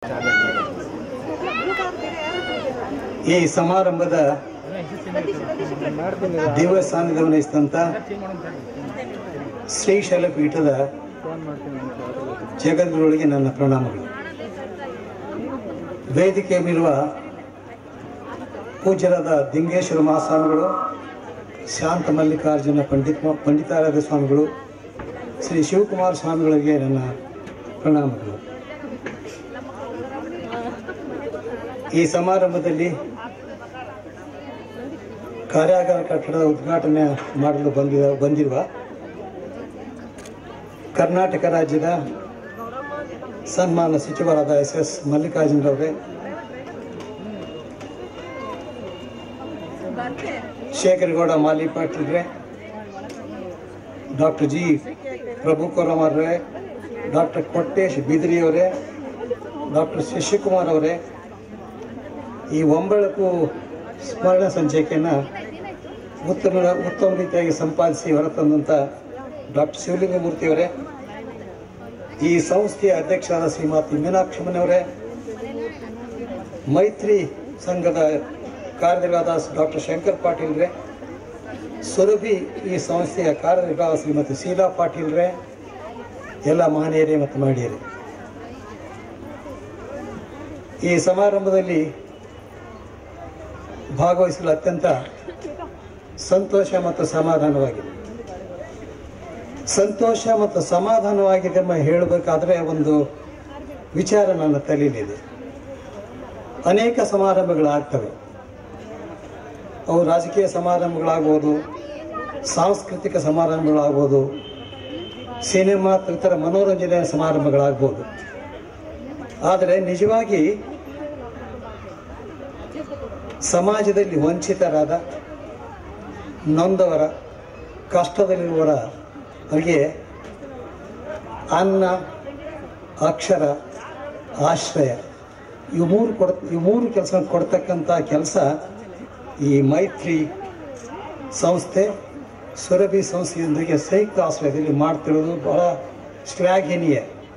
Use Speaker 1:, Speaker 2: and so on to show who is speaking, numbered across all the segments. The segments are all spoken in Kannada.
Speaker 1: ಈ ಸಮಾರಂಭದ ದಿವ್ಯ ಸಾನ್ನಿಧ್ಯ ವಹಿಸಿದಂಥ ಶ್ರೀಶೈಲ ಪೀಠದ ಜಗದ್ಗುರುಗಳಿಗೆ ನನ್ನ ಪ್ರಣಾಮಗಳು ವೇದಿಕೆ ಮೇಲಿರುವ ಪೂಜ್ಯರಾದ ದಿಂಗೇಶ್ವರ ಮಹಾಸ್ವಾಮಿಗಳು ಶಾಂತ ಮಲ್ಲಿಕಾರ್ಜುನ ಪಂಡಿತ್ ಪಂಡಿತಾರಾಧ್ಯ ಸ್ವಾಮಿಗಳು ಶ್ರೀ ಶಿವಕುಮಾರ ಸ್ವಾಮಿಗಳಿಗೆ ನನ್ನ ಪ್ರಣಾಮಗಳು ಈ ಸಮಾರಂಭದಲ್ಲಿ ಕಾರ್ಯಾಗಾರ ಕಟ್ಟಡದ ಉದ್ಘಾಟನೆ ಮಾಡಲು ಬಂದಿದ ಬಂದಿರುವ ಕರ್ನಾಟಕ ರಾಜ್ಯದ ಸನ್ಮಾನ ಸಚಿವರಾದ ಎಸ್ ಎಸ್ ಮಲ್ಲಿಕಾರ್ಜುನರವರೇ ಶೇಖರಗೌಡ ಮಾಲಿ ಪಾಟೀಲ್ರೆ ಡಾಕ್ಟರ್ ಜಿ ಪ್ರಭು ಕೊರಮರ್ರೆ ಡಾಕ್ಟರ್ ಕೊಟ್ಟೇಶ್ ಬಿದ್ರಿಯವರೇ ಡಾಕ್ಟರ್ ಶಶಿಕುಮಾರ್ ಅವರೇ ಈ ಒಂಬಳಕು ಸ್ಮರಣ ಸಂಚಿಕೆಯನ್ನು ಉತ್ತಮ ಉತ್ತಮ ರೀತಿಯಾಗಿ ಸಂಪಾದಿಸಿ ಹೊರತಂದಂಥ ಡಾಕ್ಟರ್ ಶಿವಲಿಂಗಮೂರ್ತಿಯವರೇ ಈ ಸಂಸ್ಥೆಯ ಅಧ್ಯಕ್ಷರಾದ ಶ್ರೀಮತಿ ಮೀನಾಕ್ಷಿ ಮನೆಯವರೇ ಮೈತ್ರಿ ಸಂಘದ ಕಾರ್ಯನಿರ್ವಾಹಕ ಡಾಕ್ಟರ್ ಶಂಕರ್ ಪಾಟೀಲ್ರೆ ಸುರಭಿ ಈ ಸಂಸ್ಥೆಯ ಕಾರ್ಯನಿರ್ವಾಹಕ ಶ್ರೀಮತಿ ಶೀಲಾ ಪಾಟೀಲ್ರೆ ಎಲ್ಲ ಮಹನೀಯರೇ ಮತ್ತು ಮಹಿಳೆಯರೇ ಈ ಸಮಾರಂಭದಲ್ಲಿ ಭಾಗವಹಿಸಲು ಅತ್ಯಂತ ಸಂತೋಷ ಮತ್ತು ಸಮಾಧಾನವಾಗಿದೆ ಸಂತೋಷ ಮತ್ತು ಸಮಾಧಾನವಾಗಿದೆ ಎಂಬ ಹೇಳಬೇಕಾದ್ರೆ ಒಂದು ವಿಚಾರ ನನ್ನ ತಲೆಯಲ್ಲಿದೆ ಅನೇಕ ಸಮಾರಂಭಗಳಾಗ್ತವೆ ಅವು ರಾಜಕೀಯ ಸಮಾರಂಭಗಳಾಗ್ಬೋದು ಸಾಂಸ್ಕೃತಿಕ ಸಮಾರಂಭಗಳಾಗ್ಬೋದು ಸಿನಿಮಾ ಇತರ ಮನೋರಂಜನೆಯ ಸಮಾರಂಭಗಳಾಗ್ಬೋದು ಆದರೆ ನಿಜವಾಗಿ ಸಮಾಜದಲ್ಲಿ ವಂಚಿತರಾದ ನೊಂದವರ ಕಷ್ಟದಲ್ಲಿರುವವರ ಅವರಿಗೆ ಅನ್ನ ಅಕ್ಷರ ಆಶ್ರಯ ಇವು ಮೂರು ಕೊಡ ಇವು ಮೂರು ಕೆಲಸ ಕೊಡ್ತಕ್ಕಂಥ ಕೆಲಸ ಈ ಮೈತ್ರಿ ಸಂಸ್ಥೆ ಸುರಭಿ ಸಂಸ್ಥೆಯೊಂದಿಗೆ ಸಂಯುಕ್ತ ಆಶ್ರಯದಲ್ಲಿ ಮಾಡ್ತಿರೋದು ಬಹಳ ಶ್ಲಾಘನೀಯ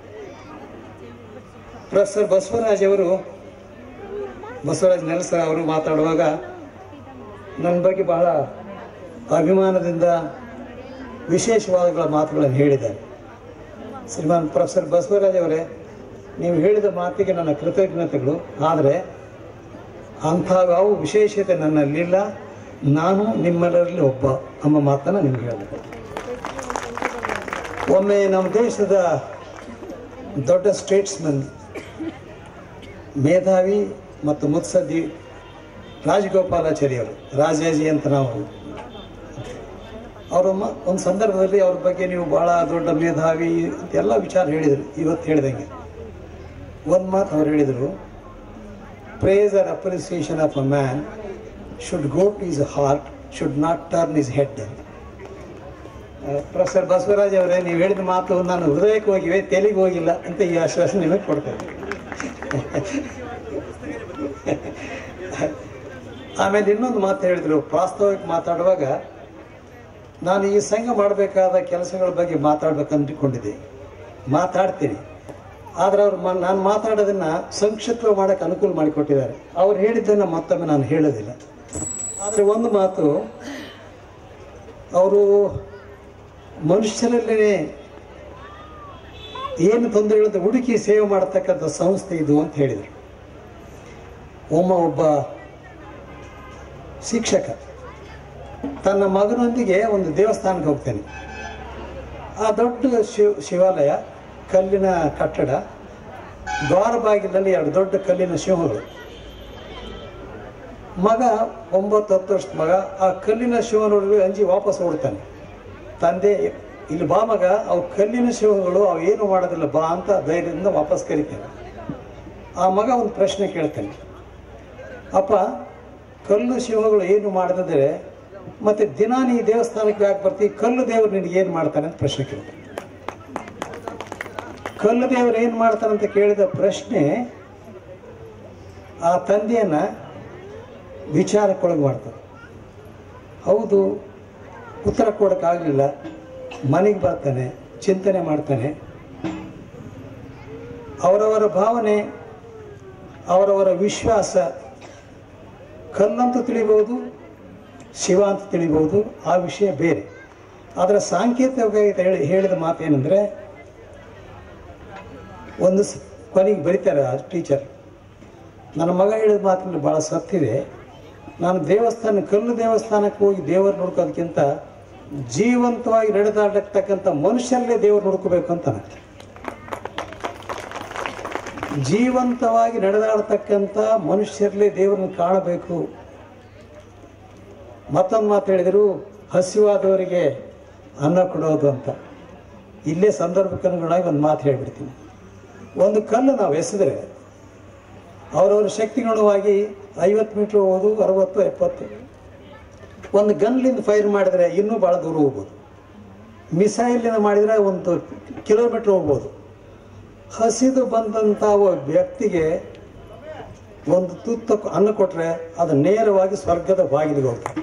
Speaker 1: ಪ್ರೊಫೆಸರ್ ಬಸವರಾಜ್ ಅವರು ಬಸವರಾಜ್ ನೆಲಸರ ಅವರು ಮಾತಾಡುವಾಗ ನನ್ನ ಬಗ್ಗೆ ಬಹಳ ಅಭಿಮಾನದಿಂದ ವಿಶೇಷವಾದಗಳ ಮಾತುಗಳನ್ನು ಹೇಳಿದ್ದಾರೆ ಶ್ರೀಮಾನ್ ಪ್ರೊಫೆಸರ್ ಬಸವರಾಜ್ ಅವರೇ ನೀವು ಹೇಳಿದ ಮಾತಿಗೆ ನನ್ನ ಕೃತಜ್ಞತೆಗಳು ಆದರೆ ಅಂಥ ಯಾವ ವಿಶೇಷತೆ ನನ್ನಲ್ಲಿಲ್ಲ ನಾನು ನಿಮ್ಮೆಲ್ಲರಲ್ಲಿ ಒಬ್ಬ ಎಂಬ ಮಾತನ್ನು ನಿಮ್ಗೆ ಹೇಳಿದೆ ಒಮ್ಮೆ ನಮ್ಮ ದೇಶದ ದೊಡ್ಡ ಸ್ಟೇಟ್ಸ್ಮನ್ ಮೇಧಾವಿ ಮತ್ತು ಮುತ್ಸದ್ದಿ ರಾಜಗೋಪಾಲಾಚಾರಿ ಅವರು ರಾಜಾಜಿ ಅಂತ ನಾವು ಅವರು ಒಂದು ಸಂದರ್ಭದಲ್ಲಿ ಅವ್ರ ಬಗ್ಗೆ ನೀವು ಬಹಳ ದೊಡ್ಡ ಮೇಧಾವಿ ಎಲ್ಲ ವಿಚಾರ ಹೇಳಿದರು ಇವತ್ತು ಹೇಳಿದಂಗೆ ಒಂದು ಮಾತು ಅವ್ರು ಹೇಳಿದರು praise or appreciation of a man should go to his heart should not turn his head professor Basavaraj ಅವರೇ ನೀವು ಹೇಳಿದ ಮಾತು ನಾನು ಹೃದಯಕ್ಕೆ ಹೋಗಿವೆ ತೆಲಿಗೆ ಹೋಗಿಲ್ಲ ಅಂತ ಈ ಆಶ್ವಾಸನೆ ನಿಮಗೆ ಕೊಡ್ತೇನೆ ಆಮೇಲೆ ಇನ್ನೊಂದು ಮಾತು ಹೇಳಿದರು ಪ್ರಾಸ್ತಾವಿಕ ಮಾತಾಡುವಾಗ ನಾನು ಈ ಸಂಘ ಮಾಡಬೇಕಾದ ಕೆಲಸಗಳ ಬಗ್ಗೆ ಮಾತಾಡ್ಬೇಕು ಅಂದ್ಕೊಂಡಿದ್ದೆ ಮಾತಾಡ್ತೀನಿ ಆದ್ರೆ ಅವ್ರು ಮ ನಾನು ಮಾತಾಡೋದನ್ನ ಸಂಕ್ಷಿಪ್ತ ಮಾಡೋಕ್ಕೆ ಅನುಕೂಲ ಮಾಡಿಕೊಟ್ಟಿದ್ದಾರೆ ಅವ್ರು ಹೇಳಿದ್ದನ್ನು ಮತ್ತೊಮ್ಮೆ ನಾನು ಹೇಳೋದಿಲ್ಲ ಆದರೆ ಒಂದು ಮಾತು ಅವರು ಮನುಷ್ಯರಲ್ಲೇ ಏನು ತೊಂದರೆಗಳಿಂದ ಹುಡುಕಿ ಸೇವೆ ಮಾಡತಕ್ಕಂಥ ಸಂಸ್ಥೆ ಇದು ಅಂತ ಹೇಳಿದರು ಒಮ್ಮ ಒಬ್ಬ ಶಿಕ್ಷಕ ತನ್ನ ಮಗನೊಂದಿಗೆ ಒಂದು ದೇವಸ್ಥಾನಕ್ಕೆ ಹೋಗ್ತಾನೆ ಆ ದೊಡ್ಡ ಶಿವ ಶಿವಾಲಯ ಕಲ್ಲಿನ ಕಟ್ಟಡ ದ್ವಾರ ಬಾಗಿಲಲ್ಲಿ ಎರಡು ದೊಡ್ಡ ಕಲ್ಲಿನ ಶಿವಗಳು ಮಗ ಒಂಬತ್ತು ಹತ್ತು ವರ್ಷದ ಮಗ ಆ ಕಲ್ಲಿನ ಶಿವನೊಳಗೆ ಅಂಜಿ ವಾಪಸ್ ಓಡ್ತಾನೆ ತಂದೆ ಇಲ್ಲಿ ಬಾ ಮಗ ಅವು ಕಲ್ಲಿನ ಶಿವಗಳು ಅವು ಏನು ಮಾಡೋದಿಲ್ಲ ಬಾ ಅಂತ ಧೈರ್ಯದಿಂದ ವಾಪಸ್ ಕರಿತಾನೆ ಆ ಮಗ ಒಂದು ಪ್ರಶ್ನೆ ಕೇಳ್ತಾನೆ ಅಪ್ಪ ಕಲ್ಲು ಶಿವಗಳು ಏನು ಮಾಡದಿದ್ರೆ ಮತ್ತೆ ದಿನ ನೀ ದೇವಸ್ಥಾನಕ್ಕೆ ಯಾಕೆ ಬರ್ತೀವಿ ಕಲ್ಲು ದೇವರು ನಿನಗೆ ಏನು ಮಾಡ್ತಾನೆ ಅಂತ ಪ್ರಶ್ನೆ ಕೇಳ್ತಾನೆ ಕಲ್ಲು ದೇವರು ಏನು ಮಾಡ್ತಾನೆ ಅಂತ ಕೇಳಿದ ಪ್ರಶ್ನೆ ಆ ತಂದೆಯನ್ನ ವಿಚಾರಕ್ಕೊಳಗೆ ಮಾಡ್ತಾರೆ ಹೌದು ಉತ್ತರ ಕೊಡೋಕ್ಕಾಗಲಿಲ್ಲ ಮನೆಗೆ ಬರ್ತಾನೆ ಚಿಂತನೆ ಮಾಡ್ತಾನೆ ಅವರವರ ಭಾವನೆ ಅವರವರ ವಿಶ್ವಾಸ ಕಲ್ಲಂತೂ ತಿಳಿಬಹುದು ಶಿವ ಅಂತ ತಿಳಿಬಹುದು ಆ ವಿಷಯ ಬೇರೆ ಅದರ ಸಾಂಕೇತಿಕವಾಗಿ ಹೇಳಿ ಹೇಳಿದ ಮಾತೇನೆಂದರೆ ಒಂದು ಸ- ಕೊನೆಗೆ ಬರೀತಾರೆ ಆ ಟೀಚರ್ ನನ್ನ ಮಗ ಹೇಳಿದ ಮಾತಿನಲ್ಲಿ ಭಾಳ ಸತ್ತಿದೆ ನಾನು ದೇವಸ್ಥಾನ ಕಲ್ಲು ದೇವಸ್ಥಾನಕ್ಕೆ ಹೋಗಿ ದೇವರು ನೋಡ್ಕೋದಕ್ಕಿಂತ ಜೀವಂತವಾಗಿ ನಡೆದಾಡತಕ್ಕಂಥ ಮನುಷ್ಯರಲ್ಲೇ ದೇವರು ನೋಡ್ಕೋಬೇಕು ಅಂತ ನಾನು. ಜೀವಂತವಾಗಿ ನಡೆದಾಡತಕ್ಕಂಥ ಮನುಷ್ಯರಲ್ಲೇ ದೇವರನ್ನು ಕಾಣಬೇಕು ಮತ್ತೊಂದು ಮಾತು ಹೇಳಿದರು ಹಸಿವಾದವರಿಗೆ ಅನ್ನ ಕೊಡೋದು ಅಂತ ಇಲ್ಲೇ ಸಂದರ್ಭಕ್ಕೆ ಅನುಗುಣವಾಗಿ ಒಂದು ಮಾತು ಹೇಳ್ಬಿಡ್ತೀನಿ ಒಂದು ಕಲ್ಲು ನಾವು ಎಸೆದ್ರೆ ಅವರವರ ಶಕ್ತಿಗನುವಾಗಿ ಐವತ್ತು ಮೀಟ್ರ್ ಹೋಗೋದು ಅರವತ್ತು ಎಪ್ಪತ್ತು ಒಂದು ಗನ್ಲಿಂದ ಫೈರ್ ಮಾಡಿದ್ರೆ ಇನ್ನೂ ಭಾಳ ದೂರ ಹೋಗ್ಬೋದು ಮಿಸೈಲಿಂದ ಮಾಡಿದರೆ ಒಂದು ಕಿಲೋಮೀಟ್ರ್ ಹೋಗ್ಬೋದು ಹಸಿದು ಬಂದಂಥ ಒಬ್ಬ ವ್ಯಕ್ತಿಗೆ ಒಂದು ತುತ್ತ ಅನ್ನ ಕೊಟ್ಟರೆ ಅದು ನೇರವಾಗಿ ಸ್ವರ್ಗದ ಬಾಗಿಲಿಗೆ ಹೋಗ್ತದೆ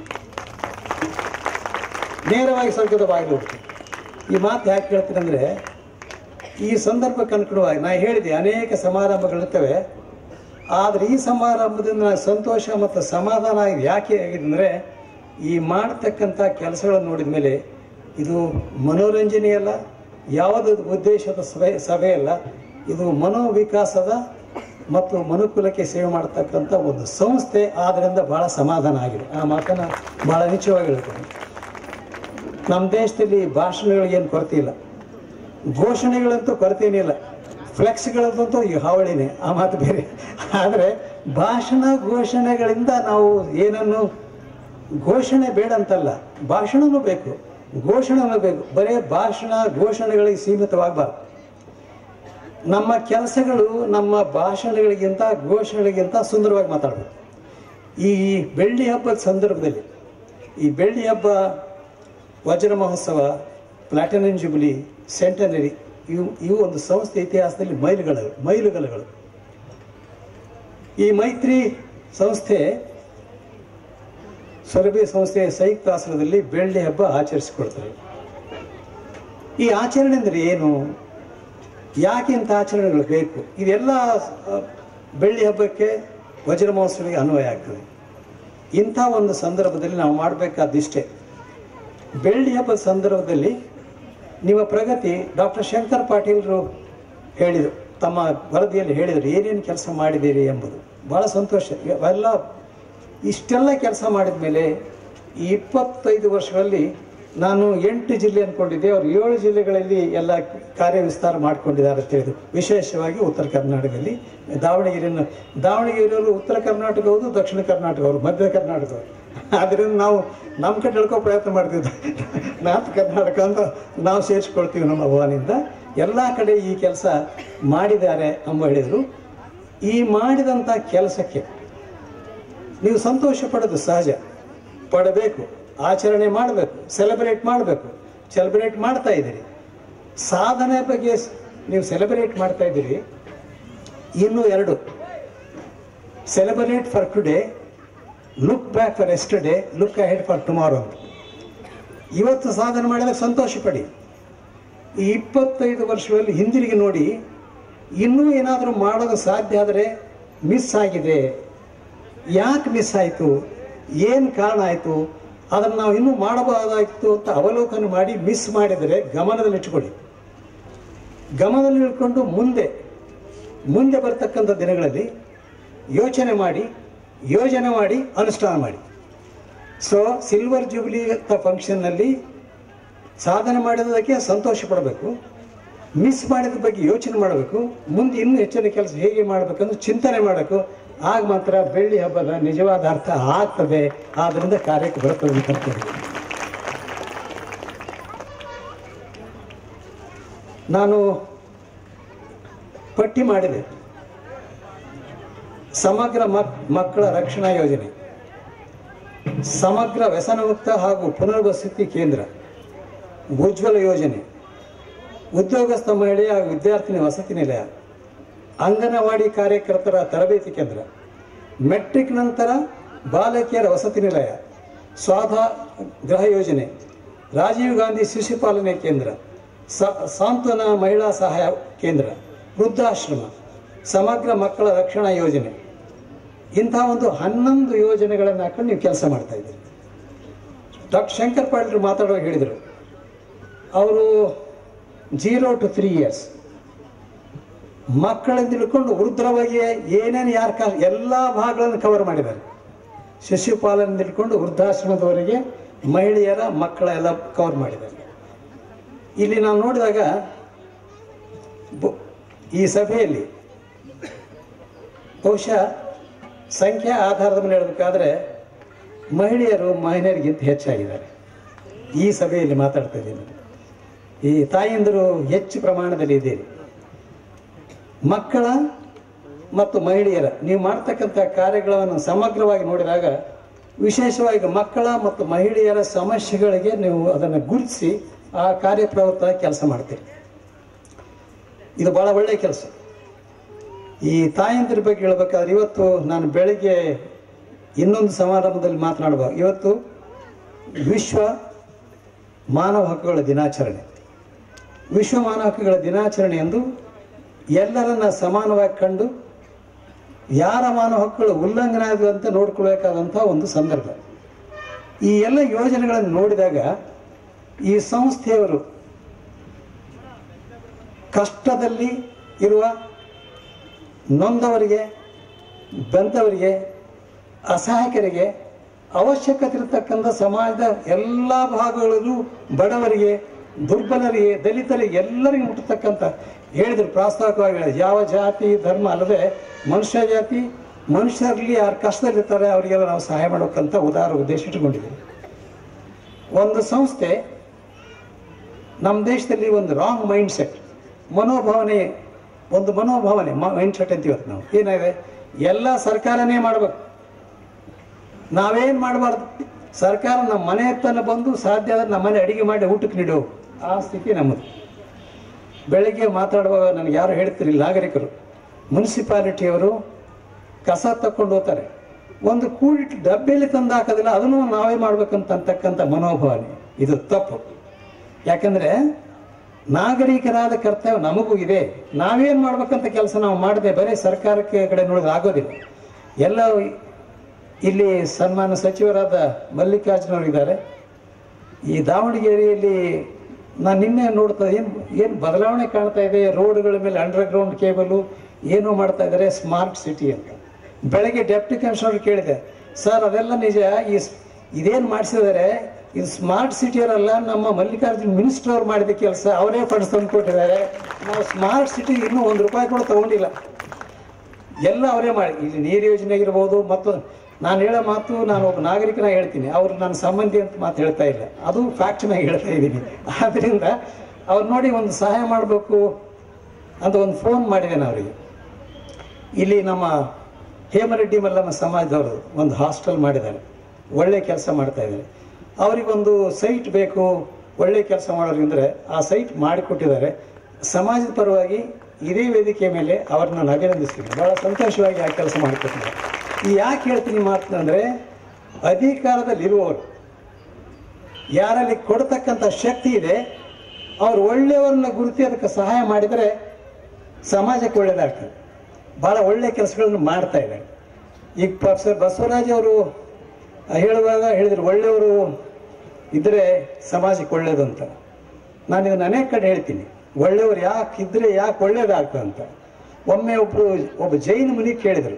Speaker 1: ನೇರವಾಗಿ ಸ್ವರ್ಗದ ಬಾಗಿಲು ಹೋಗ್ತದೆ ಈ ಮಾತು ಯಾಕೆ ಹೇಳ್ತೀನಿ ಅಂದರೆ ಈ ಸಂದರ್ಭಕ್ಕೆ ಅನುಗುಣವಾಗಿ ನಾ ಹೇಳಿದೆ ಅನೇಕ ಸಮಾರಂಭಗಳಿರ್ತವೆ ಆದರೆ ಈ ಸಮಾರಂಭದಿಂದ ನನಗೆ ಸಂತೋಷ ಮತ್ತು ಸಮಾಧಾನ ಆಗಿದೆ ಯಾಕೆ ಆಗಿದೆ ಅಂದರೆ ಈ ಮಾಡ್ತಕ್ಕಂಥ ಕೆಲಸಗಳನ್ನು ನೋಡಿದ ಮೇಲೆ ಇದು ಮನೋರಂಜನೆ ಅಲ್ಲ ಯಾವುದೇ ಉದ್ದೇಶದ ಸಭೆ ಸಭೆ ಅಲ್ಲ ಇದು ಮನೋವಿಕಾಸದ ಮತ್ತು ಮನುಕುಲಕ್ಕೆ ಸೇವೆ ಮಾಡತಕ್ಕಂಥ ಒಂದು ಸಂಸ್ಥೆ ಆದ್ದರಿಂದ ಬಹಳ ಸಮಾಧಾನ ಆಗಿದೆ ಆ ಮಾತನ್ನು ಬಹಳ ನಿಶ್ಚಯವಾಗಿ ಹೇಳ್ತೀನಿ ನಮ್ಮ ದೇಶದಲ್ಲಿ ಭಾಷಣಗಳಿಗೇನು ಕೊರತೆ ಇಲ್ಲ ಘೋಷಣೆಗಳಂತೂ ಕೊರತೇನಿಲ್ಲ ಫ್ಲೆಕ್ಸ್ಗಳಂತೂ ಈ ಹಾವಳಿನೇ ಆ ಮಾತು ಬೇರೆ ಆದರೆ ಭಾಷಣ ಘೋಷಣೆಗಳಿಂದ ನಾವು ಏನನ್ನು ಘೋಷಣೆ ಬೇಡ ಅಂತಲ್ಲ ಭಾಷಣನೂ ಬೇಕು ಘೋಷಣೆನೂ ಬೇಕು ಬರೇ ಭಾಷಣ ಘೋಷಣೆಗಳಿಗೆ ಸೀಮಿತವಾಗಬಾರ್ದು ನಮ್ಮ ಕೆಲಸಗಳು ನಮ್ಮ ಭಾಷಣಗಳಿಗಿಂತ ಘೋಷಣೆಗಳಿಗಿಂತ ಸುಂದರವಾಗಿ ಮಾತಾಡಬೇಕು ಈ ಬೆಳ್ಳಿ ಹಬ್ಬದ ಸಂದರ್ಭದಲ್ಲಿ ಈ ಬೆಳ್ಳಿ ಹಬ್ಬ ವಜ್ರ ಮಹೋತ್ಸವ ಪ್ಲಾಟಿನಂ ಜುಬಿಲಿ ಸೆಂಟನರಿ ಇವು ಇವು ಒಂದು ಸಂಸ್ಥೆ ಇತಿಹಾಸದಲ್ಲಿ ಮೈಲುಗಳು ಮೈಲುಗಲ್ಲುಗಳು ಈ ಮೈತ್ರಿ ಸಂಸ್ಥೆ ಸೊರಬಿ ಸಂಸ್ಥೆಯ ಸಂಯುಕ್ತ ಆಶ್ರಮದಲ್ಲಿ ಬೆಳ್ಳಿ ಹಬ್ಬ ಆಚರಿಸಿಕೊಳ್ತಾರೆ ಈ ಆಚರಣೆ ಅಂದರೆ ಏನು ಯಾಕೆ ಇಂಥ ಆಚರಣೆಗಳು ಬೇಕು ಇದೆಲ್ಲ ಆ, ಬೆಳ್ಳಿ ಹಬ್ಬಕ್ಕೆ ವಜ್ರ ಮಹೋತ್ಸವಕ್ಕೆ ಅನ್ವಯ ಆಗ್ತದೆ ಇಂಥ ಒಂದು ಸಂದರ್ಭದಲ್ಲಿ ನಾವು ಮಾಡಬೇಕಾದಿಷ್ಟೇ ಬೆಳ್ಳಿ ಹಬ್ಬದ ಸಂದರ್ಭದಲ್ಲಿ ನಿಮ್ಮ ಪ್ರಗತಿ ಡಾಕ್ಟರ್ ಶಂಕರ್ ಪಾಟೀಲ್ರು ಹೇಳಿದರು ತಮ್ಮ ವರದಿಯಲ್ಲಿ ಹೇಳಿದರು ಏನೇನು ಕೆಲಸ ಮಾಡಿದ್ದೀರಿ ಎಂಬುದು ಭಾಳ ಸಂತೋಷ ಅವೆಲ್ಲ ಇಷ್ಟೆಲ್ಲ ಕೆಲಸ ಮಾಡಿದ ಮೇಲೆ ಈ ಇಪ್ಪತ್ತೈದು ವರ್ಷಗಳಲ್ಲಿ ನಾನು ಎಂಟು ಜಿಲ್ಲೆ ಅಂದ್ಕೊಂಡಿದ್ದೆ ಅವರು ಏಳು ಜಿಲ್ಲೆಗಳಲ್ಲಿ ಎಲ್ಲ ಕಾರ್ಯ ವಿಸ್ತಾರ ಮಾಡ್ಕೊಂಡಿದ್ದಾರೆ ಅಂತ ಹೇಳಿದ್ರು ವಿಶೇಷವಾಗಿ ಉತ್ತರ ಕರ್ನಾಟಕದಲ್ಲಿ ದಾವಣಗೆರೆಯನ್ನು ದಾವಣಗೆರೆಯವರು ಉತ್ತರ ಕರ್ನಾಟಕ ಹೌದು ದಕ್ಷಿಣ ಕರ್ನಾಟಕ ಅವರು ಮಧ್ಯ ಕರ್ನಾಟಕ ಅವರು ಆದ್ದರಿಂದ ನಾವು ನಮ್ಮ ಕಡೆ ಹೇಳ್ಕೋ ಪ್ರಯತ್ನ ಮಾಡ್ತಿದ್ದೆ ನಾರ್ತ್ ಕರ್ನಾಟಕ ಅಂತ ನಾವು ಸೇರಿಸ್ಕೊಳ್ತೀವಿ ನಮ್ಮ ಭವನಿಂದ ಎಲ್ಲ ಕಡೆ ಈ ಕೆಲಸ ಮಾಡಿದ್ದಾರೆ ಎಂಬ ಹೇಳಿದರು ಈ ಮಾಡಿದಂಥ ಕೆಲಸಕ್ಕೆ ನೀವು ಸಂತೋಷ ಪಡೋದು ಸಹಜ ಪಡಬೇಕು ಆಚರಣೆ ಮಾಡಬೇಕು ಸೆಲೆಬ್ರೇಟ್ ಮಾಡಬೇಕು ಸೆಲೆಬ್ರೇಟ್ ಮಾಡ್ತಾ ಇದ್ದೀರಿ ಸಾಧನೆ ಬಗ್ಗೆ ಸ್- ನೀವು ಸೆಲೆಬ್ರೇಟ್ ಮಾಡ್ತಾ ಇದ್ದೀರಿ ಇನ್ನು ಎರಡು celebrate for today look back for yesterday look ahead for tomorrow ಅಂತ ಇವತ್ತು ಸಾಧನೆ ಮಾಡಿದಾಗ ಸಂತೋಷ ಪಡಿ ಈ ಇಪ್ಪತ್ತೈದು ವರ್ಷಗಳಲ್ಲಿ ಹಿಂದಿರುಗಿ ನೋಡಿ ಇನ್ನೂ ಏನಾದರೂ ಮಾಡೋದು ಸಾಧ್ಯ ಆದರೆ ಮಿಸ್ ಆಗಿದೆ ಯಾಕೆ ಮಿಸ್ ಆಯಿತು ಏನು ಕಾರಣ ಆಯಿತು ಅದನ್ನು ನಾವು ಇನ್ನೂ ಮಾಡಬಹುದಾಗಿತ್ತು ಅಂತ ಅವಲೋಕನ ಮಾಡಿ ಮಿಸ್ ಮಾಡಿದರೆ ಗಮನದಲ್ಲಿಟ್ಕೊಳ್ಳಿ ಗಮನದಲ್ಲಿ ಇಟ್ಕೊಂಡು ಮುಂದೆ ಮುಂದೆ ಬರ್ತಕ್ಕಂಥ ದಿನಗಳಲ್ಲಿ ಯೋಚನೆ ಮಾಡಿ ಯೋಜನೆ ಮಾಡಿ ಅನುಷ್ಠಾನ ಮಾಡಿ ಸೊ ಸಿಲ್ವರ್ ಜೂಬ್ಲಿ ಫಂಕ್ಷನ್ನಲ್ಲಿ ಸಾಧನೆ ಮಾಡಿದ್ದಕ್ಕೆ ಸಂತೋಷ ಪಡಬೇಕು ಮಿಸ್ ಮಾಡಿದ ಬಗ್ಗೆ ಯೋಚನೆ ಮಾಡಬೇಕು ಮುಂದೆ ಇನ್ನೂ ಹೆಚ್ಚಿನ ಕೆಲಸ ಹೇಗೆ ಮಾಡಬೇಕಂದ್ರೆ ಚಿಂತನೆ ಮಾಡಬೇಕು ಆಗ ಮಾತ್ರ ಬೆಳ್ಳಿ ಹಬ್ಬದ ನಿಜವಾದ ಅರ್ಥ ಆಗ್ತದೆ ಆದ್ದರಿಂದ ಕಾರ್ಯಕ್ಕೆ ಬರ್ತದೆ ಅಂತ ಅನ್ಕೊಂಡಿದ್ದೀನಿ. ನಾನು ಪಟ್ಟಿ ಮಾಡಿದೆ ಸಮಗ್ರ ಮಕ್ ಮಕ್ಕಳ ರಕ್ಷಣಾ ಯೋಜನೆ ಸಮಗ್ರ ವ್ಯಸನಮುಕ್ತ ಹಾಗೂ ಪುನರ್ವಸತಿ ಕೇಂದ್ರ ಉಜ್ವಲ ಯೋಜನೆ ಉದ್ಯೋಗಸ್ಥ ಮಹಿಳೆ ಹಾಗೂ ವಿದ್ಯಾರ್ಥಿನಿ ವಸತಿ ನಿಲಯ ಅಂಗನವಾಡಿ ಕಾರ್ಯಕರ್ತರ ತರಬೇತಿ ಕೇಂದ್ರ ಮೆಟ್ರಿಕ್ ನಂತರ ಬಾಲಕಿಯರ ವಸತಿ ನಿಲಯ ಸ್ವಾಧ ಗೃಹ ಯೋಜನೆ ರಾಜೀವ್ ಗಾಂಧಿ ಶಿಶುಪಾಲನೆ ಕೇಂದ್ರ ಸ- ಸಾಂತ್ವನ ಮಹಿಳಾ ಸಹಾಯ ಕೇಂದ್ರ ವೃದ್ಧಾಶ್ರಮ ಸಮಗ್ರ ಮಕ್ಕಳ ರಕ್ಷಣಾ ಯೋಜನೆ ಇಂಥ ಒಂದು ಹನ್ನೊಂದು ಯೋಜನೆಗಳನ್ನು ಹಾಕೊಂಡು ನೀವು ಕೆಲಸ ಮಾಡ್ತಾ ಇದ್ದೀರಿ ಡಾಕ್ಟರ್ ಶಂಕರ್ ಪಾಟೀಲ್ ಮಾತಾಡುವಾಗ ಹೇಳಿದರು ಅವರು ಜೀರೋ ಟು ತ್ರೀ ಇಯರ್ಸ್ ಮಕ್ಕಳಿಂದ ಹಿಡ್ಕೊಂಡು ವೃದ್ಧರವರೆಗೆ ಏನೇನು ಯಾರು ಕಾ ಎಲ್ಲ ಭಾಗಗಳನ್ನು ಕವರ್ ಮಾಡಿದ್ದಾರೆ ಶಿಶುಪಾಲನೆಯಿಂದ ಹಿಡ್ಕೊಂಡು ವೃದ್ಧಾಶ್ರಮದವರೆಗೆ ಮಹಿಳೆಯರ ಮಕ್ಕಳ ಎಲ್ಲ ಕವರ್ ಮಾಡಿದ್ದಾರೆ ಇಲ್ಲಿ ನಾವು ನೋಡಿದಾಗ ಬು- ಈ ಸಭೆಯಲ್ಲಿ ಬಹುಶಃ ಸಂಖ್ಯಾ ಆಧಾರದ ಮೇಲೆ ಹೇಳಬೇಕಾದ್ರೆ ಮಹಿಳೆಯರು ಮಹಿಳೆಯರಿಗಿಂತ ಹೆಚ್ಚಾಗಿದ್ದಾರೆ ಈ ಸಭೆಯಲ್ಲಿ ಮಾತಾಡ್ತಾ ಇದ್ದೀನಿ ಈ ತಾಯಂದಿರು ಹೆಚ್ಚು ಪ್ರಮಾಣದಲ್ಲಿ ಇದ್ದೀರಿ ಮಕ್ಕಳ ಮತ್ತು ಮಹಿಳೆಯರ ನೀವು ಮಾಡ್ತಕ್ಕಂಥ ಕಾರ್ಯಗಳನ್ನು ಸಮಗ್ರವಾಗಿ ನೋಡಿದಾಗ ವಿಶೇಷವಾಗಿ ಮಕ್ಕಳ ಮತ್ತು ಮಹಿಳೆಯರ ಸಮಸ್ಯೆಗಳಿಗೆ ನೀವು ಅದನ್ನು ಗುರುತಿಸಿ ಆ ಕಾರ್ಯಪ್ರವೃತ್ತ ಕೆಲಸ ಮಾಡ್ತೀರಿ ಇದು ಬಹಳ ಒಳ್ಳೆಯ ಕೆಲಸ ಈ ತಾಯಂದಿರ ಬಗ್ಗೆ ಹೇಳ್ಬೇಕಾದ್ರೆ ಇವತ್ತು ನಾನು ಬೆಳಿಗ್ಗೆ ಇನ್ನೊಂದು ಸಮಾರಂಭದಲ್ಲಿ ಮಾತನಾಡುವಾಗ ಇವತ್ತು ವಿಶ್ವ ಮಾನವ ಹಕ್ಕುಗಳ ದಿನಾಚರಣೆ ವಿಶ್ವ ಮಾನವ ಹಕ್ಕುಗಳ ದಿನಾಚರಣೆ ಎಂದು ಎಲ್ಲರನ್ನ ಸಮಾನವಾಗಿ ಕಂಡು ಯಾರ ಮಾನವ ಹಕ್ಕುಗಳು ಉಲ್ಲಂಘನೆ ಆಗುವಂತೆ ನೋಡ್ಕೊಳ್ಬೇಕಾದಂಥ ಒಂದು ಸಂದರ್ಭ ಈ ಎಲ್ಲ ಯೋಜನೆಗಳನ್ನು ನೋಡಿದಾಗ ಈ ಸಂಸ್ಥೆಯವರು ಕಷ್ಟದಲ್ಲಿ ಇರುವ ನೊಂದವರಿಗೆ ಬಂದವರಿಗೆ ಅಸಹಾಯಕರಿಗೆ ಅವಶ್ಯಕತೆ ಇರತಕ್ಕಂಥ ಸಮಾಜದ ಎಲ್ಲ ಭಾಗಗಳಲ್ಲೂ ಬಡವರಿಗೆ ದುರ್ಬಲರಿಗೆ ದಲಿತರಿಗೆ ಎಲ್ಲರಿಗೂ ಮುಟ್ಟತಕ್ಕಂಥ ಹೇಳಿದ್ರು ಪ್ರಾಸ್ತಾವಿಕವಾಗಿ ಹೇಳಿದ್ರು. ಯಾವ ಜಾತಿ ಧರ್ಮ ಅಲ್ಲದೆ ಮನುಷ್ಯ ಜಾತಿ ಮನುಷ್ಯರಲ್ಲಿ ಯಾರು ಕಷ್ಟದಲ್ಲಿರ್ತಾರೆ ಅವರಿಗೆಲ್ಲ ನಾವು ಸಹಾಯ ಮಾಡೋಕ್ಕಂತ ಉದಾರ ಉದ್ದೇಶ ಇಟ್ಕೊಂಡಿದ್ದೀವಿ ಒಂದು ಸಂಸ್ಥೆ ನಮ್ಮ ದೇಶದಲ್ಲಿ ಒಂದು ರಾಂಗ್ ಮೈಂಡ್ ಸೆಟ್ ಮನೋಭಾವನೆ ಒಂದು ಮನೋಭಾವನೆ ಮೈಂಡ್ ಸೆಟ್ ಅಂತೀವಿ ಇವತ್ತು ನಾವು ಏನಾಗಿದೆ ಎಲ್ಲ ಸರ್ಕಾರನೇ ಮಾಡಬೇಕು ನಾವೇನ್ ಮಾಡಬಾರ್ದು ಸರ್ಕಾರ ನಮ್ಮ ಮನೆ ಹತ್ತನ ಬಂದು ಸಾಧ್ಯ ಆದ್ರೆ ನಮ್ಮ ಮನೆ ಅಡಿಗೆ ಮಾಡಿ ಊಟಕ್ಕೆ ನೀಡು ಆ ಸ್ಥಿತಿ ನಮ್ಮದು ಬೆಳಗ್ಗೆ ಮಾತಾಡುವಾಗ ನನಗೆ ಯಾರು ಹೇಳ್ತಿರಲಿಲ್ಲ ನಾಗರಿಕರು ಮುನ್ಸಿಪಾಲಿಟಿಯವರು ಕಸ ತಕೊಂಡು ಹೋಗ್ತಾರೆ ಒಂದು ಕೂಡಿಟ್ಟು ಡಬ್ಬಿಯಲ್ಲಿ ತಂದು ಹಾಕೋದಿಲ್ಲ ಅದನ್ನು ನಾವೇ ಮಾಡ್ಬೇಕಂತ ಅಂತಕ್ಕಂಥ ಮನೋಭಾವನೆ ಇದು ತಪ್ಪು ಯಾಕಂದ್ರೆ ನಾಗರಿಕರಾದ ಕರ್ತವ್ಯ ನಮಗೂ ಇದೆ ನಾವೇನ್ ಮಾಡ್ಬೇಕಂತ ಕೆಲಸ ನಾವು ಮಾಡದೆ ಬರೀ ಸರ್ಕಾರಕ್ಕೆ ಕಡೆ ನೋಡಿದ್ರೆ ಆಗೋದಿಲ್ಲ ಎಲ್ಲ ಇಲ್ಲಿ ಸನ್ಮಾನ ಸಚಿವರಾದ ಮಲ್ಲಿಕಾರ್ಜುನ ಅವರು ಇದ್ದಾರೆ ಈ ದಾವಣಗೆರೆಯಲ್ಲಿ ನಾನು ನಿನ್ನೆ ನೋಡ್ತಾ ಏನು ಏನು ಬದಲಾವಣೆ ಕಾಣ್ತಾ ಇದೆ ರೋಡ್ಗಳ ಮೇಲೆ ಅಂಡರ್ ಗ್ರೌಂಡ್ ಕೇಬಲು ಏನೋ ಮಾಡ್ತಾ ಇದ್ದಾರೆ ಸ್ಮಾರ್ಟ್ ಸಿಟಿ ಅಂತ ಬೆಳಗ್ಗೆ ಡೆಪ್ಟಿ ಕಮಿಷನರ್ ಕೇಳಿದೆ ಸರ್ ಅದೆಲ್ಲ ನಿಜ ಈ ಸ್- ಇದೇನ್ ಮಾಡಿಸಿದ್ದಾರೆ ಇದು ಸ್ಮಾರ್ಟ್ ಸಿಟಿ ಅವರಲ್ಲ ನಮ್ಮ ಮಲ್ಲಿಕಾರ್ಜುನ್ ಮಿನಿಸ್ಟರ್ ಅವ್ರು ಮಾಡಿದ ಕೆಲಸ ಅವರೇ ಫಂಡ್ಸ್ ತಂದು ಕೊಟ್ಟಿದ್ದಾರೆ ನಾವು ಸ್ಮಾರ್ಟ್ ಸಿಟಿ ಇನ್ನೂ ಒಂದು ರೂಪಾಯಿ ಕೂಡ ತಗೊಂಡಿಲ್ಲ ಎಲ್ಲ ಅವರೇ ಮಾಡಿ ಇಲ್ಲಿ ನೀರು ಯೋಜನೆ ಆಗಿರ್ಬೋದು ಮತ್ತು ನಾನು ಹೇಳೋ ಮಾತು ನಾನು ಒಬ್ಬ ನಾಗರಿಕನ ಹೇಳ್ತೀನಿ ಅವ್ರು ನನ್ನ ಸಂಬಂಧಿ ಅಂತ ಮಾತು ಹೇಳ್ತಾ ಇಲ್ಲ ಅದು ಫ್ಯಾಕ್ಟ್ನಾಗ ಹೇಳ್ತಾ ಇದ್ದೀನಿ ಆದ್ದರಿಂದ ಅವ್ರು ನೋಡಿ ಒಂದು ಸಹಾಯ ಮಾಡಬೇಕು ಅಂತ ಒಂದು ಫೋನ್ ಮಾಡಿದ್ದೇನೆ ಅವರಿಗೆ ಇಲ್ಲಿ ನಮ್ಮ ಹೇಮರೆಡ್ಡಿ ಮಲ್ಲಮ್ಮ ಸಮಾಜದವರು ಒಂದು ಹಾಸ್ಟೆಲ್ ಮಾಡಿದ್ದಾರೆ ಒಳ್ಳೆ ಕೆಲಸ ಮಾಡ್ತಾ ಇದ್ದಾರೆ ಅವರಿಗೊಂದು ಸೈಟ್ ಬೇಕು ಒಳ್ಳೆ ಕೆಲಸ ಮಾಡೋದ್ರಿಂದ ಆ ಸೈಟ್ ಮಾಡಿಕೊಟ್ಟಿದ್ದಾರೆ ಸಮಾಜದ ಪರವಾಗಿ ಇದೇ ವೇದಿಕೆ ಮೇಲೆ ಅವ್ರನ್ನ ನಾನು ಅಭಿನಂದಿಸ್ತೀನಿ ಬಹಳ ಸಂತೋಷವಾಗಿ ಆ ಕೆಲಸ ಮಾಡಿಕೊಟ್ಟಿದ್ದಾರೆ ಈ ಯಾಕೆ ಹೇಳ್ತೀನಿ ಮಾತಂದ್ರೆ ಅಧಿಕಾರದಲ್ಲಿರುವವರು ಯಾರಲ್ಲಿ ಕೊಡ್ತಕ್ಕಂಥ ಶಕ್ತಿ ಇದೆ ಅವ್ರು ಒಳ್ಳೆಯವ್ರನ್ನ ಗುರುತಿ ಅದಕ್ಕೆ ಸಹಾಯ ಮಾಡಿದರೆ ಸಮಾಜಕ್ಕೆ ಒಳ್ಳೇದಾಗ್ತದೆ ಭಾಳ ಒಳ್ಳೆ ಕೆಲಸಗಳನ್ನು ಮಾಡ್ತಾ ಇದ್ದಾರೆ ಈಗ ಪ್ರೊಫೆಸರ್ ಬಸವರಾಜ್ ಅವರು ಹೇಳುವಾಗ ಹೇಳಿದ್ರು ಒಳ್ಳೆಯವರು ಇದ್ರೆ ಸಮಾಜಕ್ಕೆ ಒಳ್ಳೇದು ಅಂತ ನಾನು ಇದನ್ನ ಅನೇಕ ಕಡೆ ಹೇಳ್ತೀನಿ ಒಳ್ಳೆಯವರು ಯಾಕೆ ಇದ್ರೆ ಯಾಕೆ ಒಳ್ಳೇದಾಗ್ತದೆ ಅಂತ ಒಮ್ಮೆ ಒಬ್ರು ಒಬ್ಬ ಜೈನ ಮುನಿ ಕೇಳಿದರು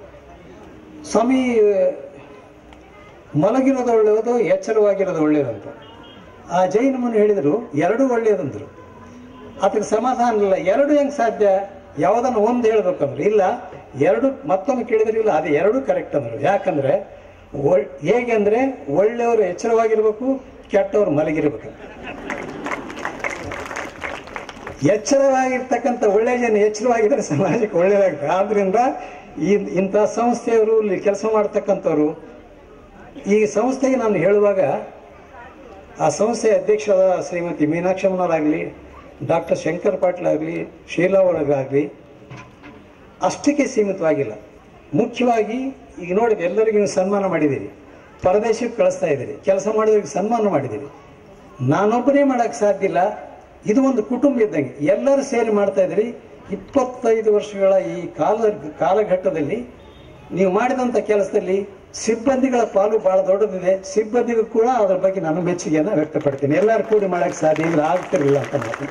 Speaker 1: ಸ್ವಾಮಿ ಮಲಗಿರೋದು ಒಳ್ಳೆಯದು ಎಚ್ಚರವಾಗಿರೋದು ಒಳ್ಳೆಯದಂತ ಆ ಜೈನ ಮುನಿ ಹೇಳಿದರು ಎರಡೂ ಒಳ್ಳೆಯದಂದ್ರು ಅದಕ್ಕೆ ಸಮಾಧಾನ ಇಲ್ಲ ಎರಡು ಹೆಂಗ್ ಸಾಧ್ಯ ಯಾವುದನ್ನು ಒಂದು ಹೇಳ್ಬೇಕಂದ್ರೆ ಇಲ್ಲ ಎರಡು ಮತ್ತೊಮ್ಮೆ ಕೇಳಿದ್ರೆ ಇಲ್ಲ ಅದು ಎರಡು ಕರೆಕ್ಟ್ ಅಂದ್ರು ಯಾಕಂದ್ರೆ ಒಳ್- ಹೇಗೆ ಅಂದ್ರೆ ಒಳ್ಳೆಯವರು ಎಚ್ಚರವಾಗಿರ್ಬೇಕು ಕೆಟ್ಟವರು ಮಲಗಿರ್ಬೇಕು ಎಚ್ಚರವಾಗಿರ್ತಕ್ಕಂಥ ಒಳ್ಳೆ ಜನ ಎಚ್ಚರವಾಗಿದ್ರೆ ಸಮಾಜಕ್ಕೆ ಒಳ್ಳೇದಾಗ್ತದೆ ಆದ್ರಿಂದ ಈ ಇಂಥ ಸಂಸ್ಥೆಯವರು ಇಲ್ಲಿ ಕೆಲಸ ಮಾಡ್ತಕ್ಕಂಥವ್ರು ಈ ಸಂಸ್ಥೆಗೆ ನಾನು ಹೇಳುವಾಗ ಆ ಸಂಸ್ಥೆಯ ಅಧ್ಯಕ್ಷರಾದ ಶ್ರೀಮತಿ ಮೀನಾಕ್ಷಮ್ಮನವರಾಗಲಿ ಡಾಕ್ಟರ್ ಶಂಕರ್ ಪಾಟೀಲ್ ಆಗಲಿ ಶೀಲಾ ಒಳಗಾಗಲಿ ಅಷ್ಟಕ್ಕೆ ಸೀಮಿತವಾಗಿಲ್ಲ ಮುಖ್ಯವಾಗಿ ಈಗ ನೋಡಿದ್ರೆ ಎಲ್ಲರಿಗೂ ನೀವು ಸನ್ಮಾನ ಮಾಡಿದ್ದೀರಿ ಪರದೇಶಕ್ಕೆ ಕಳಿಸ್ತಾ ಇದ್ದೀರಿ ಕೆಲಸ ಮಾಡೋರಿಗೆ ಸನ್ಮಾನ ಮಾಡಿದ್ದೀರಿ ನಾನೊಬ್ಬನೇ ಮಾಡೋಕ್ಕೆ ಸಾಧ್ಯ ಇಲ್ಲ ಇದು ಒಂದು ಕುಟುಂಬ ಇದ್ದಂಗೆ ಎಲ್ಲರೂ ಸೇರಿ ಮಾಡ್ತಾ ಇದ್ದೀರಿ ಇಪ್ಪತ್ತೈದು ವರ್ಷಗಳ ಈ ಕಾಲ ಕಾಲಘಟ್ಟದಲ್ಲಿ ನೀವು ಮಾಡಿದಂಥ ಕೆಲಸದಲ್ಲಿ ಸಿಬ್ಬಂದಿಗಳ ಪಾಲು ಬಹಳ ದೊಡ್ಡದಿದೆ ಸಿಬ್ಬಂದಿಗೂ ಕೂಡ ಅದ್ರ ಬಗ್ಗೆ ನಾನು ಮೆಚ್ಚುಗೆಯನ್ನು ವ್ಯಕ್ತಪಡ್ತೀನಿ ಎಲ್ಲರೂ ಕೂಡಿ ಮಾಡಕ್ಕೆ ಸಾಧ್ಯ ಇಲ್ಲ ಆಗ್ತಿರಲಿಲ್ಲ ಅಂತ ಮಾತು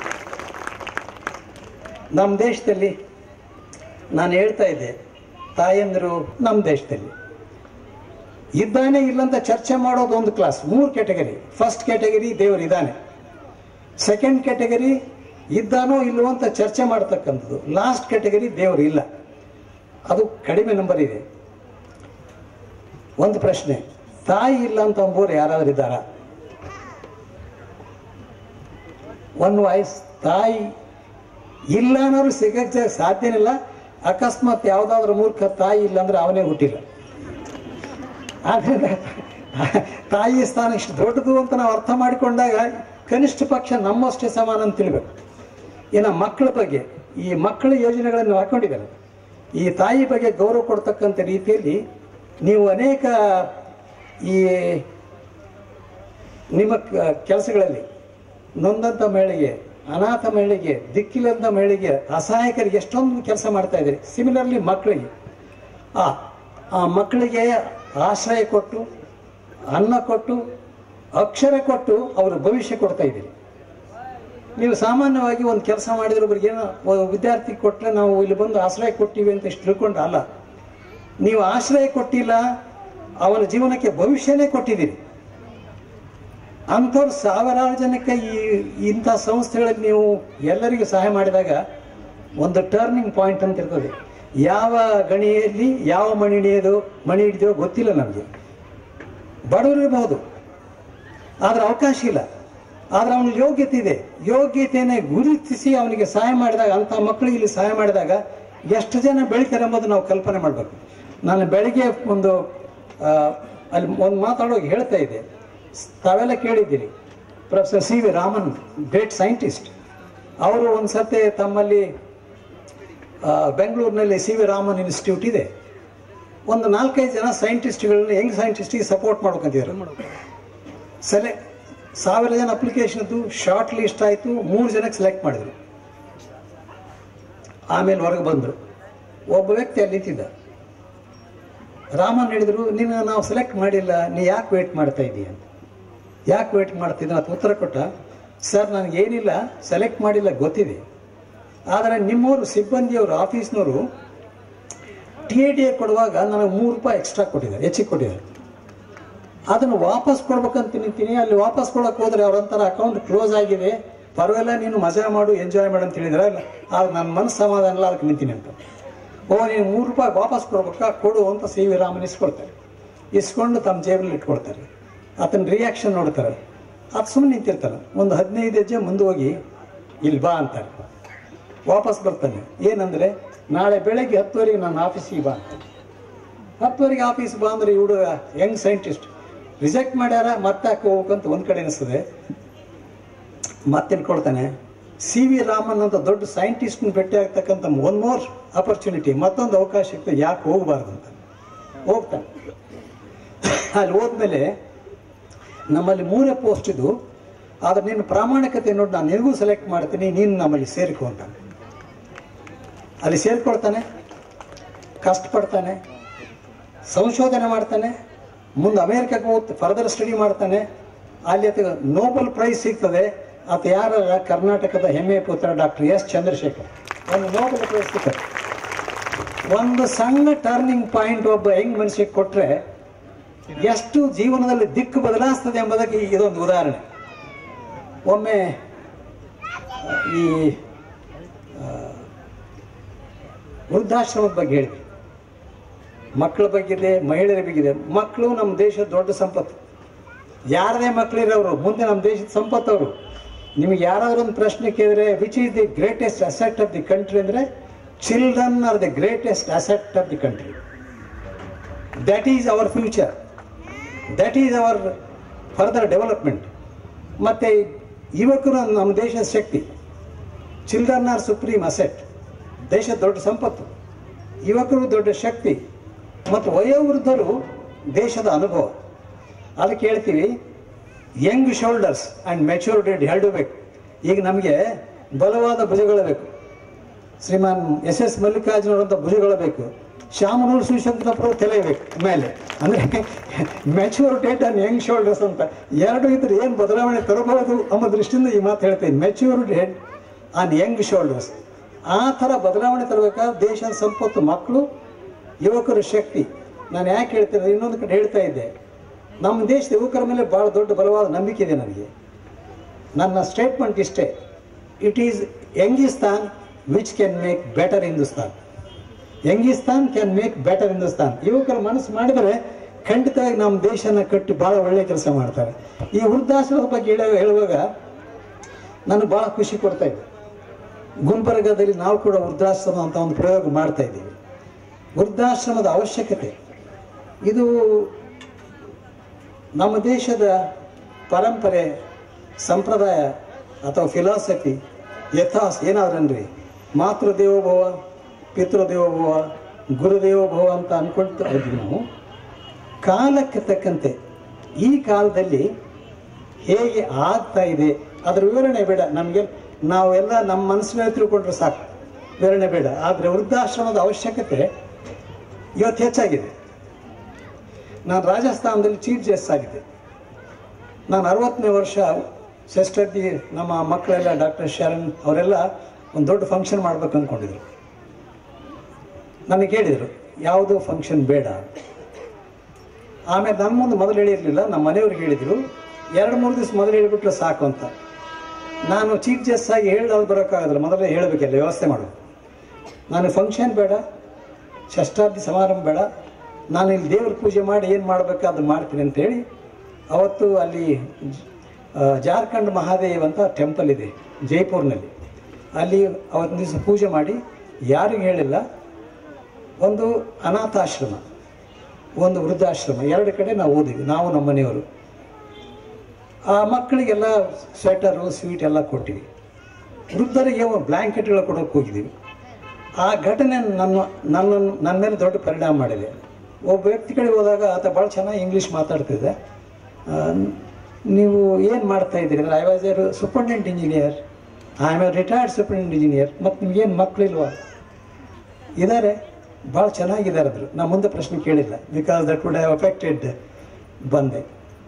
Speaker 1: ನಮ್ಮ ದೇಶದಲ್ಲಿ ನಾನು ಹೇಳ್ತಾ ಇದ್ದೆ ತಾಯಂದಿರು ನಮ್ಮ ದೇಶದಲ್ಲಿ ಇದ್ದಾನೆ ಇಲ್ಲ ಅಂತ ಚರ್ಚೆ ಮಾಡೋದು ಒಂದು ಕ್ಲಾಸ್ ಮೂರು ಕ್ಯಾಟಗರಿ ಫಸ್ಟ್ ಕ್ಯಾಟಗರಿ ದೇವರು ಇದ್ದಾನೆ ಸೆಕೆಂಡ್ ಕ್ಯಾಟಗರಿ ಇದ್ದಾನೋ ಇಲ್ವೋ ಅಂತ ಚರ್ಚೆ ಮಾಡ್ತಕ್ಕಂಥದ್ದು ಲಾಸ್ಟ್ ಕ್ಯಾಟಗರಿ ದೇವರು ಇಲ್ಲ ಅದು ಕಡಿಮೆ ನಂಬರ್ ಇದೆ ಒಂದು ಪ್ರಶ್ನೆ ತಾಯಿ ಇಲ್ಲ ಅಂತ ಅಂಬೋರು ಯಾರಾದ್ರೂ ಇದ್ದಾರಾ ಒನ್ ವಾಯ್ಸ್ ತಾಯಿ ಇಲ್ಲ ಅನ್ನೋರು ಸಿಗಕ್ಕೆ ಸಾಧ್ಯನಿಲ್ಲ ಅಕಸ್ಮಾತ್ ಯಾವುದಾದ್ರೂ ಮೂರ್ಖ ತಾಯಿ ಇಲ್ಲ ಅಂದ್ರೆ ಅವನೇ ಹುಟ್ಟಿಲ್ಲ ಆದ್ರಿಂದ ತಾಯಿ ಸ್ಥಾನ ಇಷ್ಟು ದೊಡ್ಡದು ಅಂತ ನಾವು ಅರ್ಥ ಮಾಡಿಕೊಂಡಾಗ ಕನಿಷ್ಠ ಪಕ್ಷ ನಮ್ಮಷ್ಟೇ ಸಮಾನ ಅಂತ ತಿಳ್ಬೇಕು ಇನ್ನು ಮಕ್ಕಳ ಬಗ್ಗೆ ಈ ಮಕ್ಕಳ ಯೋಜನೆಗಳನ್ನು ಹಾಕೊಂಡಿದ್ದಾರೆ ಈ ತಾಯಿ ಬಗ್ಗೆ ಗೌರವ ಕೊಡ್ತಕ್ಕಂಥ ರೀತಿಯಲ್ಲಿ ನೀವು ಅನೇಕ ಈ ನಿಮ್ಮ ಕ- ಕೆಲಸಗಳಲ್ಲಿ ನೊಂದಂಥ ಮಹಿಳೆಗೆ ಅನಾಥ ಮಹಿಳೆಗೆ ದಿಕ್ಕಿಲ್ಲಂತ ಮಹಿಳೆಗೆ ಅಸಹಾಯಕರಿಗೆ ಎಷ್ಟೊಂದು ಕೆಲಸ ಮಾಡ್ತಾ ಇದ್ದೀರಿ ಸಿಮಿಲರ್ಲಿ ಮಕ್ಕಳಿಗೆ ಆ ಆ ಮಕ್ಕಳಿಗೆ ಆಶ್ರಯ ಕೊಟ್ಟು ಅನ್ನ ಕೊಟ್ಟು ಅಕ್ಷರ ಕೊಟ್ಟು ಅವರ ಭವಿಷ್ಯ ಕೊಡ್ತಾ ಇದ್ದೀರಿ ನೀವು ಸಾಮಾನ್ಯವಾಗಿ ಒಂದು ಕೆಲಸ ಮಾಡಿದ್ರೆ ಒಬ್ರಿಗೆ ಏನೋ ಒಬ್ಬ ವಿದ್ಯಾರ್ಥಿ ಕೊಟ್ಟರೆ ನಾವು ಇಲ್ಲಿ ಬಂದು ಆಶ್ರಯ ಕೊಟ್ಟಿವಿ ಅಂತ ಇಷ್ಟು ತಿಳ್ಕೊಂಡು ಅಲ್ಲ ನೀವು ಆಶ್ರಯ ಕೊಟ್ಟಿಲ್ಲ ಅವನ ಜೀವನಕ್ಕೆ ಭವಿಷ್ಯನೇ ಕೊಟ್ಟಿದ್ದೀರಿ ಅಂಥವ್ರು ಸಾವಿರಾರು ಜನಕ್ಕೆ ಈ ಇಂಥ ಸಂಸ್ಥೆಗಳಲ್ಲಿ ನೀವು ಎಲ್ಲರಿಗೂ ಸಹಾಯ ಮಾಡಿದಾಗ ಒಂದು ಟರ್ನಿಂಗ್ ಪಾಯಿಂಟ್ ಅಂತ ಇರ್ತದೆ ಯಾವ ಗಣಿಯಲ್ಲಿ ಯಾವ ಮಣಿ ಹಿಡಿಯೋದು ಮಣಿ ಹಿಡಿದೋ ಗೊತ್ತಿಲ್ಲ ನಮಗೆ ಬಡವರು ಇರಬಹುದು ಆದ್ರೆ ಅವಕಾಶ ಇಲ್ಲ ಆದ್ರೆ ಅವನ ಯೋಗ್ಯತೆ ಇದೆ ಯೋಗ್ಯತೆಯನ್ನೇ ಗುರುತಿಸಿ ಅವನಿಗೆ ಸಹಾಯ ಮಾಡಿದಾಗ ಅಂಥ ಮಕ್ಕಳಿಗೆ ಇಲ್ಲಿ ಸಹಾಯ ಮಾಡಿದಾಗ ಎಷ್ಟು ಜನ ಬೆಳಿತಾರೆ ಎಂಬುದು ನಾವು ಕಲ್ಪನೆ ಮಾಡಬೇಕು ನಾನು ಬೆಳಿಗ್ಗೆ ಒಂದು ಆ, ಅಲ್ಲಿ ಒಂದು ಮಾತಾಡೋಗಿ ಹೇಳ್ತಾ ಇದ್ದೆ ತಾವೆಲ್ಲ ಕೇಳಿದ್ದೀರಿ professor C V Raman great scientist ಅವರು ಒಂದು ಸತಿ ತಮ್ಮಲ್ಲಿ ಆ, ಬೆಂಗಳೂರಿನಲ್ಲಿ ಸಿ ವಿ ರಾಮನ್ ಇನ್ಸ್ಟಿಟ್ಯೂಟ್ ಇದೆ ಒಂದು ನಾಲ್ಕೈದು ಜನ ಸೈಂಟಿಸ್ಟ್ಗಳನ್ನ ಯಂಗ್ ಸೈಂಟಿಸ್ಟಿಗೆ ಸಪೋರ್ಟ್ ಮಾಡ್ಕೊಂತಿದ್ದಾರೆ ಸೆಲೆ ಸಾವಿರ ಜನ ಅಪ್ಲಿಕೇಶನ್ ಇದ್ದು ಶಾರ್ಟ್ ಲಿಸ್ಟ್ ಆಯಿತು ಮೂರು ಜನಕ್ಕೆ ಸೆಲೆಕ್ಟ್ ಮಾಡಿದ್ರು ಆಮೇಲೆ ಹೊರಗೆ ಬಂದರು ಒಬ್ಬ ವ್ಯಕ್ತಿ ಅಲ್ಲಿ ನಿಂತಿದ್ದ ರಾಮನ್ ಹೇಳಿದ್ರು ನಿನ್ನ ನಾವು ಸೆಲೆಕ್ಟ್ ಮಾಡಿಲ್ಲ ನೀ ಯಾಕೆ ವೇಟ್ ಮಾಡ್ತಾ ಇದ್ದೀಯ ಅಂತ ಯಾಕೆ ವೇಟ್ ಮಾಡ್ತಿದ್ದ ಅಂತ ಉತ್ತರ ಕೊಟ್ಟ ಸರ್ ನನಗೇನಿಲ್ಲ ಸೆಲೆಕ್ಟ್ ಮಾಡಿಲ್ಲ ಗೊತ್ತಿದೆ ಆದರೆ ನಿಮ್ಮವರು ಸಿಬ್ಬಂದಿಯವರು ಆಫೀಸ್ನವರು ಟಿ ಎ ಡಿ ಎ ಕೊಡುವಾಗ ನನಗೆ ಮೂರು ರೂಪಾಯಿ ಎಕ್ಸ್ಟ್ರಾ ಕೊಟ್ಟಿದ್ದಾರೆ ಹೆಚ್ಚಿಗೆ ಕೊಟ್ಟಿದ್ದಾರೆ ಅದನ್ನು ವಾಪಸ್ ಕೊಡ್ಬೇಕಂತ ನಿಂತೀನಿ ಅಲ್ಲಿ ವಾಪಸ್ ಕೊಡಕ್ಕೆ ಹೋದ್ರೆ ಅವ್ರಂತರ ಅಕೌಂಟ್ ಕ್ಲೋಸ್ ಆಗಿದೆ ಪರವಾಗಿಲ್ಲ ನೀನು ಮಜಾ ಮಾಡು ಎಂಜಾಯ್ ಮಾಡು ಅಂತ ಹೇಳಿದ್ರೆ ಇಲ್ಲ ಆಗ ನನ್ನ ಮನಸ್ಸು ಸಮಾಧಾನ ಇಲ್ಲ ಅದಕ್ಕೆ ನಿಂತೀನಿ ಅಂತ ಓ ನೀನು ಮೂರು ರೂಪಾಯಿ ವಾಪಸ್ ಕೊಡ್ಬೇಕಾ ಕೊಡು ಅಂತ ಸಿ ವಿ ರಾಮನ್ ಇಸ್ಕೊಳ್ತಾರೆ ಇಸ್ಕೊಂಡು ತಮ್ಮ ಜೇಬಲ್ಲಿ ಇಟ್ಕೊಳ್ತಾರೆ ಆತನ ರಿಯಾಕ್ಷನ್ ನೋಡ್ತಾರೆ ಅದು ಸುಮ್ಮನೆ ನಿಂತಿರ್ತಾರೆ ಒಂದು ಹದಿನೈದು ಹೆಜ್ಜೆ ಮುಂದೆ ಹೋಗಿ ಇಲ್ಲಿ ಬಾ ಅಂತಾರೆ ವಾಪಸ್ ಬರ್ತಾನೆ ಏನಂದ್ರೆ ನಾಳೆ ಬೆಳಗ್ಗೆ ಹತ್ತುವರೆಗೆ ನನ್ನ ಆಫೀಸಿಗೆ ಬಾ ಅಂತ ಹತ್ತುವರೆಗೆ ಆಫೀಸ್ ಬಾ ಅಂದ್ರೆ ಈ ಹುಡುಗ ಯಂಗ್ ಸೈಂಟಿಸ್ಟ್ ರಿಜೆಕ್ಟ್ ಮಾಡ್ಯಾರ ಮತ್ತೆ ಹಾಕಿ ಹೋಗ್ಬೇಕಂತ ಒಂದ್ ಕಡೆ ಅನಿಸ್ತದೆ ಮತ್ತೆ ಕೊಡ್ತಾನೆ ಸಿ ವಿ ರಾಮನ್ ಅಂತ ದೊಡ್ಡ ಸೈಂಟಿಸ್ಟ್ ಭೇಟಿ ಆಗ್ತಕ್ಕಂಥ ಒನ್ ಮೋರ್ ಅಪರ್ಚುನಿಟಿ ಮತ್ತೊಂದು ಅವಕಾಶ ಸಿಗ್ತದೆ ಯಾಕೆ ಹೋಗಬಾರ್ದು ಅಂತ ಹೋಗ್ತಾನೆ ಅಲ್ಲಿ ಹೋದ್ಮೇಲೆ ನಮ್ಮಲ್ಲಿ ಮೂರೇ ಪೋಸ್ಟ್ ಇದು ಆದ್ರೆ ನಿನ್ನ ಪ್ರಾಮಾಣಿಕತೆ ನೋಡಿ ನಾನು ನಿನಗೂ ಸೆಲೆಕ್ಟ್ ಮಾಡ್ತೀನಿ ನೀನು ನಮ್ಮಲ್ಲಿ ಸೇರಿಕೊ ಅಂತಾನೆ ಅಲ್ಲಿ ಸೇರ್ಕೊಳ್ತಾನೆ ಕಷ್ಟಪಡ್ತಾನೆ ಸಂಶೋಧನೆ ಮಾಡ್ತಾನೆ ಮುಂದೆ ಅಮೇರಿಕಕ್ಕೆ ಹೋಗಿ ಫರ್ದರ್ ಸ್ಟಡಿ ಮಾಡ್ತಾನೆ ಅಲ್ಲಿ ಆತ ನೋಬೆಲ್ ಪ್ರೈಸ್ ಸಿಗ್ತದೆ ಆತ ಯಾರ ಕರ್ನಾಟಕದ ಹೆಮ್ಮೆಯ ಪುತ್ರ ಡಾಕ್ಟರ್ ಎಸ್ ಚಂದ್ರಶೇಖರ್ ಒಂದು ನೋಬೆಲ್ ಪ್ರೈಸ್ ಸಿಗ್ತದೆ ಒಂದು ಸಣ್ಣ ಟರ್ನಿಂಗ್ ಪಾಯಿಂಟ್ ಒಬ್ಬ ಹೆಂಗ್ ಮನುಷ್ಯಕ್ಕೆ ಕೊಟ್ರೆ ಎಷ್ಟು ಜೀವನದಲ್ಲಿ ದಿಕ್ಕು ಬದಲಾಯಿಸ್ತದೆ ಎಂಬುದಕ್ಕೆ ಇದೊಂದು ಉದಾಹರಣೆ ಒಮ್ಮೆ ಈ ಆ, ವೃದ್ಧಾಶ್ರಮದ ಬಗ್ಗೆ ಹೇಳಿದ್ವಿ ಮಕ್ಕಳ ಬಗ್ಗೆ ಇದೆ ಮಹಿಳೆಯರ ಬಗ್ಗೆ ಇದೆ ಮಕ್ಕಳು ನಮ್ಮ ದೇಶದ ದೊಡ್ಡ ಸಂಪತ್ತು ಯಾರದೇ ಮಕ್ಕಳಿರೋರು ಮುಂದೆ ನಮ್ಮ ದೇಶದ ಸಂಪತ್ತು ಅವರು ನಿಮಗೆ ಯಾರಾದ್ರೂ ಒಂದು ಪ್ರಶ್ನೆ ಕೇಳಿದ್ರೆ which is the greatest asset of the country ಅಂದರೆ children are the greatest asset of the country that is our future that is our further development ಮತ್ತು ಯುವಕರು ನಮ್ಮ ದೇಶದ ಶಕ್ತಿ ಚಿಲ್ಡ್ರನ್ ಆರ್ ಸುಪ್ರೀಂ ಅಸೆಟ್ ದೇಶದ ದೊಡ್ಡ ಸಂಪತ್ತು ಯುವಕರು ದೊಡ್ಡ ಶಕ್ತಿ ಮತ್ತು ವಯೋವೃದ್ಧರು ದೇಶದ ಅನುಭವ ಅದಕ್ಕೆ ಹೇಳ್ತೀವಿ young shoulders and matured head ಎರಡು ಬೇಕು ಈಗ ನಮಗೆ ಬಲವಾದ ಭುಜಗಳು ಬೇಕು ಶ್ರೀಮಾನ್ ಎಸ್ ಎಸ್ ಮಲ್ಲಿಕಾರ್ಜುನವರಂತ ಭುಜಗಳು ಬೇಕು ಶ್ಯಾಮನೂರು ಶಿವಶಂಕರಪ್ಪ ತಲೆ ಬೇಕು ಮೇಲೆ ಅಂದ್ರೆ matured and young shoulders ಅಂತ ಎರಡು ಇದ್ರೆ ಏನು ಬದಲಾವಣೆ ತರಬಹುದು ಅನ್ನೋ ದೃಷ್ಟಿಯಿಂದ ಈ ಮಾತು ಹೇಳ್ತೀನಿ matured and young shoulders ಆ ಥರ ಬದಲಾವಣೆ ತರಬೇಕಾದ್ರೆ ದೇಶದ ಸಂಪತ್ತು ಮಕ್ಕಳು ಯುವಕರ ಶಕ್ತಿ ನಾನು ಯಾಕೆ ಹೇಳ್ತೇನೆ ಇನ್ನೊಂದು ಕಡೆ ಹೇಳ್ತಾ ಇದ್ದೆ ನಮ್ಮ ದೇಶದ ಯುವಕರ ಮೇಲೆ ಭಾಳ ದೊಡ್ಡ ಬಲವಾದ ನಂಬಿಕೆ ಇದೆ ನನಗೆ ನನ್ನ ಸ್ಟೇಟ್ಮೆಂಟ್ ಇಷ್ಟೇ it is Youngistan which can make better Hindustan Youngistan can make better Hindustan ಯುವಕರು ಮನಸ್ಸು ಮಾಡಿದರೆ ಖಂಡಿತವಾಗಿ ನಮ್ಮ ದೇಶನ ಕಟ್ಟಿ ಭಾಳ ಒಳ್ಳೆ ಕೆಲಸ ಮಾಡ್ತಾರೆ ಈ ವೃದ್ಧಾಶ್ರಮದ ಬಗ್ಗೆ ಹೇಳ ಹೇಳುವಾಗ ನನಗೆ ಭಾಳ ಖುಷಿ ಕೊಡ್ತಾ ಇದೆ ಗುಲ್ಬರ್ಗದಲ್ಲಿ ನಾವು ಕೂಡ ವೃದ್ಧಾಶ್ರಮ ಅಂತ ಒಂದು ಪ್ರಯೋಗ ಮಾಡ್ತಾ ಇದ್ದೀವಿ ವೃದ್ಧಾಶ್ರಮದ ಅವಶ್ಯಕತೆ ಇದು ನಮ್ಮ ದೇಶದ ಪರಂಪರೆ ಸಂಪ್ರದಾಯ ಅಥವಾ ಫಿಲಾಸಫಿ ಯಥಾಸ್ ಏನಾದ್ರನ್ರಿ ಮಾತೃದೇವೋಭವ ಪಿತೃದೇವೋಭವ ಗುರುದೇವೋಭವ ಅಂತ ಅನ್ಕೊಳ್ತಾ ಇದ್ವಿ ನಾವು ಕಾಲಕ್ಕೆ ತಕ್ಕಂತೆ ಈ ಕಾಲದಲ್ಲಿ ಹೇಗೆ ಆಗ್ತಾ ಇದೆ ಅದರ ವಿವರಣೆ ಬೇಡ ನಮಗೆ ನಾವೆಲ್ಲ ನಮ್ಮ ಮನಸ್ಸಿನಲ್ಲಿ ತಿಳ್ಕೊಂಡ್ರೆ ಸಾಕು ವಿವರಣೆ ಬೇಡ ಆದರೆ ವೃದ್ಧಾಶ್ರಮದ ಅವಶ್ಯಕತೆ ಇವತ್ತು ಹೆಚ್ಚಾಗಿದೆ ನಾನು ರಾಜಸ್ಥಾನದಲ್ಲಿ ಚೀಫ್ ಜಸ್ಟಿಸ್ ಆಗಿದ್ದೆ ನಾನು ಅರವತ್ತನೇ ವರ್ಷ ಸಿಸ್ಟರ್ದಿ ನಮ್ಮ ಮಕ್ಕಳೆಲ್ಲ ಡಾಕ್ಟರ್ ಶರಣ್ ಅವರೆಲ್ಲ ಒಂದು ದೊಡ್ಡ ಫಂಕ್ಷನ್ ಮಾಡ್ಬೇಕು ಅಂದ್ಕೊಂಡಿದ್ರು ನನಗೆ ಹೇಳಿದರು ಯಾವುದು ಫಂಕ್ಷನ್ ಬೇಡ ಆಮೇಲೆ ನನ್ನ ಮುಂದೆ ಮೊದಲು ಹೇಳಿರಲಿಲ್ಲ ನಮ್ಮ ಮನೆಯವ್ರಿಗೆ ಹೇಳಿದರು ಎರಡು ಮೂರು ದಿವಸ ಮೊದಲು ಹೇಳಿಬಿಟ್ರೆ ಸಾಕು ಅಂತ ನಾನು ಚೀಫ್ ಜಸ್ಟಿಸ್ ಆಗಿ ಹೇಳಿದಾಗ ಬರೋಕ್ಕಾಗೋದಿಲ್ಲ ಮೊದಲೇ ಹೇಳಬೇಕಲ್ಲ ವ್ಯವಸ್ಥೆ ಮಾಡೋದು ನಾನು ಫಂಕ್ಷನ್ ಬೇಡ ಷಷ್ಠಾಬ್ದಿ ಸಮಾರಂಭ ಬೇಡ ನಾನು ಇಲ್ಲಿ ದೇವ್ರ ಪೂಜೆ ಮಾಡಿ ಏನು ಮಾಡಬೇಕಾದ್ದು ಮಾಡ್ತೀನಿ ಅಂತೇಳಿ ಅವತ್ತು ಅಲ್ಲಿ ಆ, ಜಾರ್ಖಂಡ್ ಮಹಾದೇವ್ ಅಂತ ಟೆಂಪಲ್ ಇದೆ ಜೈಪುರ್ನಲ್ಲಿ ಅಲ್ಲಿ ಅವತ್ತಿನ ದಿವಸ ಪೂಜೆ ಮಾಡಿ ಯಾರಿಗೂ ಹೇಳಿಲ್ಲ ಒಂದು ಅನಾಥಾಶ್ರಮ ಒಂದು ವೃದ್ಧಾಶ್ರಮ ಎರಡು ಕಡೆ ನಾವು ಓದಿವಿ ನಾವು ನಮ್ಮ ಮನೆಯವರು ಆ ಮಕ್ಕಳಿಗೆಲ್ಲ ಸ್ವೆಟರು ಸ್ವೀಟ್ ಎಲ್ಲ ಕೊಟ್ಟಿವಿ ವೃದ್ಧರಿಗೆ ಬ್ಲ್ಯಾಂಕೆಟ್ಗಳು ಕೊಡೋಕೆ ಹೋಗಿದ್ದೀವಿ ಆ ಘಟನೆ ನನ್ನ ನನ್ನ ನನ್ನ ಮೇಲೆ ದೊಡ್ಡ ಪರಿಣಾಮ ಮಾಡಿದೆ ಒಬ್ಬ ವ್ಯಕ್ತಿ ಕಡೆ ಹೋದಾಗ ಆತ ಭಾಳ ಚೆನ್ನಾಗಿ ಇಂಗ್ಲೀಷ್ ಮಾತಾಡ್ತಿದ್ದೆ ಆ, ನೀವು ಏನು ಮಾಡ್ತಾ ಇದ್ದೀರಿ ಅಂದರೆ I was uh superintendent engineer I am a retired superintendent engineer ಮತ್ತು ನಿಮ್ಗೇನು ಮಕ್ಕಳಿಲ್ವಾ ಇದ್ದಾರೆ ಭಾಳ ಚೆನ್ನಾಗಿದ್ದಾರೆ ಅದ್ರು ನಾ ಮುಂದೆ ಪ್ರಶ್ನೆ ಕೇಳಿಲ್ಲ because that would have affected ಬಂದೆ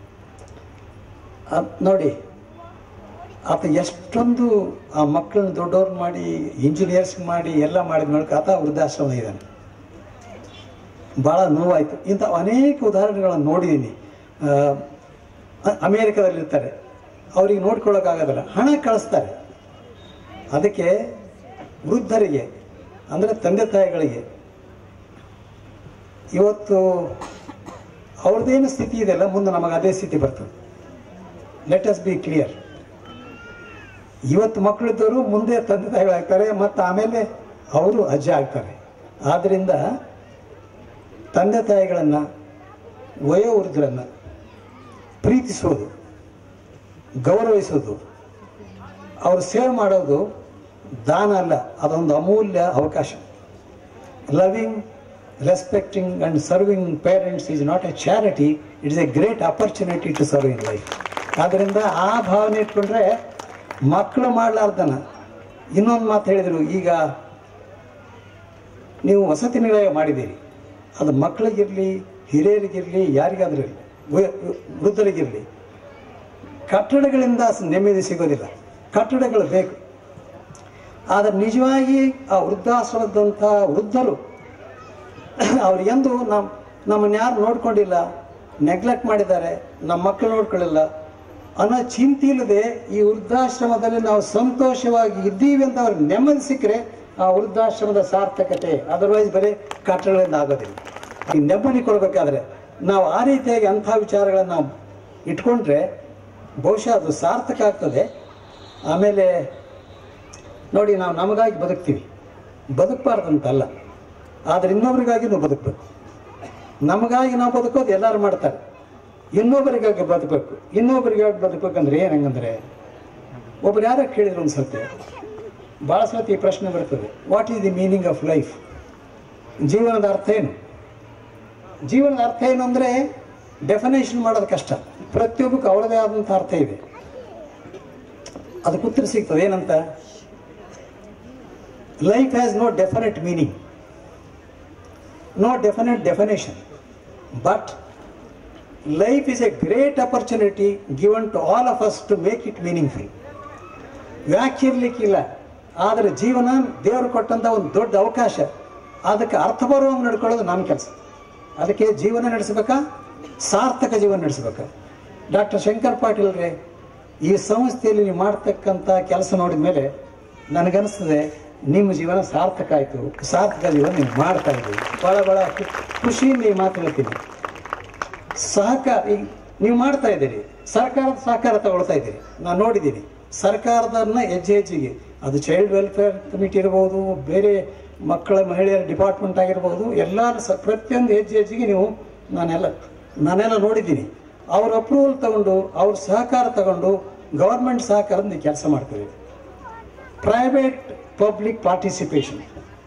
Speaker 1: ಅದ್ ನೋಡಿ ಆತ ಎಷ್ಟೊಂದು ಆ ಮಕ್ಕಳನ್ನ ದೊಡ್ಡವ್ರು ಮಾಡಿ ಇಂಜಿನಿಯರ್ಸ್ ಮಾಡಿ ಎಲ್ಲ ಮಾಡಿದ ಮೂಲಕ ಆತ ವೃದ್ಧಾಶ್ರಮ ಇದ್ದಾನೆ ಭಾಳ ನೋವಾಯಿತು ಇಂಥ ಅನೇಕ ಉದಾಹರಣೆಗಳನ್ನು ನೋಡಿದ್ದೀನಿ ಆ, ಅ- ಅಮೇರಿಕಾದಲ್ಲಿರ್ತಾರೆ ಅವ್ರಿಗೆ ನೋಡ್ಕೊಳ್ಳೋಕ್ಕಾಗೋದಿಲ್ಲ ಹಣ ಕಳಿಸ್ತಾರೆ ಅದಕ್ಕೆ ವೃದ್ಧರಿಗೆ ಅಂದರೆ ತಂದೆ ತಾಯಿಗಳಿಗೆ ಇವತ್ತು ಅವ್ರದ್ದೇನು ಸ್ಥಿತಿ ಇದೆಯಲ್ಲ ಮುಂದೆ ನಮಗೆ ಅದೇ ಸ್ಥಿತಿ ಬರ್ತದೆ ಲೆಟ್ ಅಸ್ ಬಿ ಕ್ಲಿಯರ್ ಇವತ್ತು ಮಕ್ಕಳಿದ್ದವರು ಮುಂದೆ ತಂದೆ ತಾಯಿಗಳಾಗ್ತಾರೆ ಮತ್ತು ಆಮೇಲೆ ಅವರು ಅಜ್ಜ ಆಗ್ತಾರೆ ಆದ್ದರಿಂದ ತಂದೆ ತಾಯಿಗಳನ್ನು ವಯೋವೃದ್ಧರನ್ನು ಪ್ರೀತಿಸೋದು ಗೌರವಿಸೋದು ಅವರು ಸೇವೆ ಮಾಡೋದು ದಾನ ಅಲ್ಲ ಅದೊಂದು ಅಮೂಲ್ಯ ಅವಕಾಶ loving respecting and serving parents is not a charity it is a great opportunity to serve in life ಆದ್ದರಿಂದ ಆ ಭಾವನೆ ಇಟ್ಕೊಂಡ್ರೆ ಮಕ್ಕಳು ಮಾಡಲಾರ್ದನ ಇನ್ನೊಂದು ಮಾತು ಹೇಳಿದರು ಈಗ ನೀವು ವಸತಿ ನಿಲಯ ಮಾಡಿದ್ದೀರಿ ಅದು ಮಕ್ಕಳಿಗಿರಲಿ ಹಿರಿಯರಿಗಿರಲಿ ಯಾರಿಗಾದ್ರೂ ಇರಲಿ ವಯ- ವೃದ್ಧರಿಗಿರಲಿ ಕಟ್ಟಡಗಳಿಂದ ನೆಮ್ಮದಿ ಸಿಗೋದಿಲ್ಲ ಕಟ್ಟಡಗಳು ಬೇಕು ಆದರೆ ನಿಜವಾಗಿ ಆ ವೃದ್ಧಾಶ್ರಮದಂಥ ವೃದ್ಧರು ಅವ್ರು ಎಂದು ನಮ್ಮ ನಮ್ಮನ್ನು ಯಾರು ನೋಡ್ಕೊಂಡಿಲ್ಲ ನೆಗ್ಲೆಕ್ಟ್ ಮಾಡಿದ್ದಾರೆ ನಮ್ಮ ಮಕ್ಕಳು ನೋಡ್ಕೊಳ್ಳಿಲ್ಲ ಅನ್ನೋ ಚಿಂತೆ ಇಲ್ಲದೆ ಈ ವೃದ್ಧಾಶ್ರಮದಲ್ಲಿ ನಾವು ಸಂತೋಷವಾಗಿ ಇದ್ದೀವಿ ಅಂತ ಅವ್ರಿಗೆ ನೆಮ್ಮದಿ ಸಿಕ್ಕರೆ ಆ ವೃದ್ಧಾಶ್ರಮದ ಸಾರ್ಥಕತೆ ಅದರ್ವೈಸ್ ಬರೀ ಕಟ್ಟಡಗಳಿಂದ ಆಗೋದಿಲ್ಲ ಈ ನೆಮ್ಮದಿ ಕೊಡಬೇಕಾದ್ರೆ ನಾವು ಆ ರೀತಿಯಾಗಿ ಅಂಥ ವಿಚಾರಗಳನ್ನು ನಾವು ಇಟ್ಕೊಂಡ್ರೆ ಬಹುಶಃ ಅದು ಸಾರ್ಥಕ ಆಗ್ತದೆ ಆಮೇಲೆ ನೋಡಿ ನಾವು ನಮಗಾಗಿ ಬದುಕ್ತೀವಿ ಬದುಕಬಾರ್ದಂತಲ್ಲ ಆದರೆ ಇನ್ನೊಬ್ರಿಗಾಗಿ ನಾವು ಬದುಕಬೇಕು ನಮಗಾಗಿ ನಾವು ಬದುಕೋದು ಎಲ್ಲರೂ ಮಾಡ್ತಾರೆ ಇನ್ನೊಬ್ಬರಿಗಾಗಿ ಬದುಕಬೇಕು ಇನ್ನೊಬ್ಬರಿಗಾಗಿ ಬದುಕಬೇಕಂದ್ರೆ ಏನು ಹಂಗಂದ್ರೆ ಒಬ್ರು ಯಾರೋ ಕೇಳಿದ್ರು ಒಂದು ಸರ್ತಿ ಭಾಳ ಸರ್ತಿ ಈ ಪ್ರಶ್ನೆ ಬರ್ತದೆ what is the meaning of life ಜೀವನದ ಅರ್ಥ ಏನು ಜೀವನದ ಅರ್ಥ ಏನು ಅಂದರೆ ಡೆಫಿನೇಷನ್ ಮಾಡೋದು ಕಷ್ಟ ಪ್ರತಿಯೊಬ್ಬಕ್ಕೂ ಅವರದೇ ಆದಂಥ ಅರ್ಥ ಇದೆ ಅದಕ್ಕೆ ಉತ್ತರ ಸಿಗ್ತದೆ ಏನಂತ life has no definite meaning no definite definition but life is a great opportunity given to all of us to make it meaningful. ವ್ಯಾಖ್ಯಿರ್ಲಿಕ್ಕಿಲ್ಲ ಆದರೆ ಜೀವನ ದೇವರು ಕೊಟ್ಟಂಥ ಒಂದು ದೊಡ್ಡ ಅವಕಾಶ ಅದಕ್ಕೆ ಅರ್ಥ ಬರುವಂಗೆ ನಡ್ಕೊಳ್ಳೋದು ನಮ್ಮ ಕೆಲಸ ಅದಕ್ಕೆ ಜೀವನ ನಡೆಸಬೇಕಾ ಸಾರ್ಥಕ ಜೀವನ ನಡೆಸಬೇಕಾ ಡಾಕ್ಟರ್ ಶಂಕರ್ ಪಾಟೀಲ್ರೆ ಈ ಸಂಸ್ಥೆಯಲ್ಲಿ ನೀವು ಮಾಡ್ತಕ್ಕಂಥ ಕೆಲಸ ನೋಡಿದ ಮೇಲೆ ನನಗನ್ನಿಸ್ತದೆ ನಿಮ್ಮ ಜೀವನ ಸಾರ್ಥಕ ಆಯಿತು ಸಾರ್ಥಕ ಜೀವನ ನೀವು ಮಾಡ್ತಾ ಇದ್ದೀವಿ ಭಾಳ ಭಾಳ ಖುಷಿಯಿಂದ ಈ ಮಾತು ಹೇಳ್ತೀನಿ ಸಹಕಾರ ಈಗ ನೀವು ಮಾಡ್ತಾ ಇದ್ದೀರಿ ಸರ್ಕಾರದ ಸಹಕಾರ ತಗೊಳ್ತಾ ಇದ್ದೀರಿ ನಾನು ನೋಡಿದ್ದೀನಿ ಸರ್ಕಾರದನ್ನ ಹೆಜ್ಜೆ ಹೆಜ್ಜೆಗೆ ಅದು ಚೈಲ್ಡ್ ವೆಲ್ಫೇರ್ ಕಮಿಟಿ ಇರ್ಬೋದು ಬೇರೆ ಮಕ್ಕಳ ಮಹಿಳೆಯರ ಡಿಪಾರ್ಟ್ಮೆಂಟ್ ಆಗಿರ್ಬೋದು ಎಲ್ಲರ ಸ ಪ್ರತಿಯೊಂದು ಹೆಜ್ಜೆ ಹೆಜ್ಜೆಗೆ ನೀವು ನಾನೆಲ್ಲ ನಾನೆಲ್ಲ ನೋಡಿದ್ದೀನಿ ಅವ್ರ ಅಪ್ರೂವಲ್ ತಗೊಂಡು ಅವ್ರ ಸಹಕಾರ ತಗೊಂಡು ಗೌರ್ಮೆಂಟ್ ಸಹಕಾರದಿಂದ ಕೆಲಸ ಮಾಡ್ತೀವಿ ಪ್ರೈವೇಟ್ ಪಬ್ಲಿಕ್ ಪಾರ್ಟಿಸಿಪೇಷನ್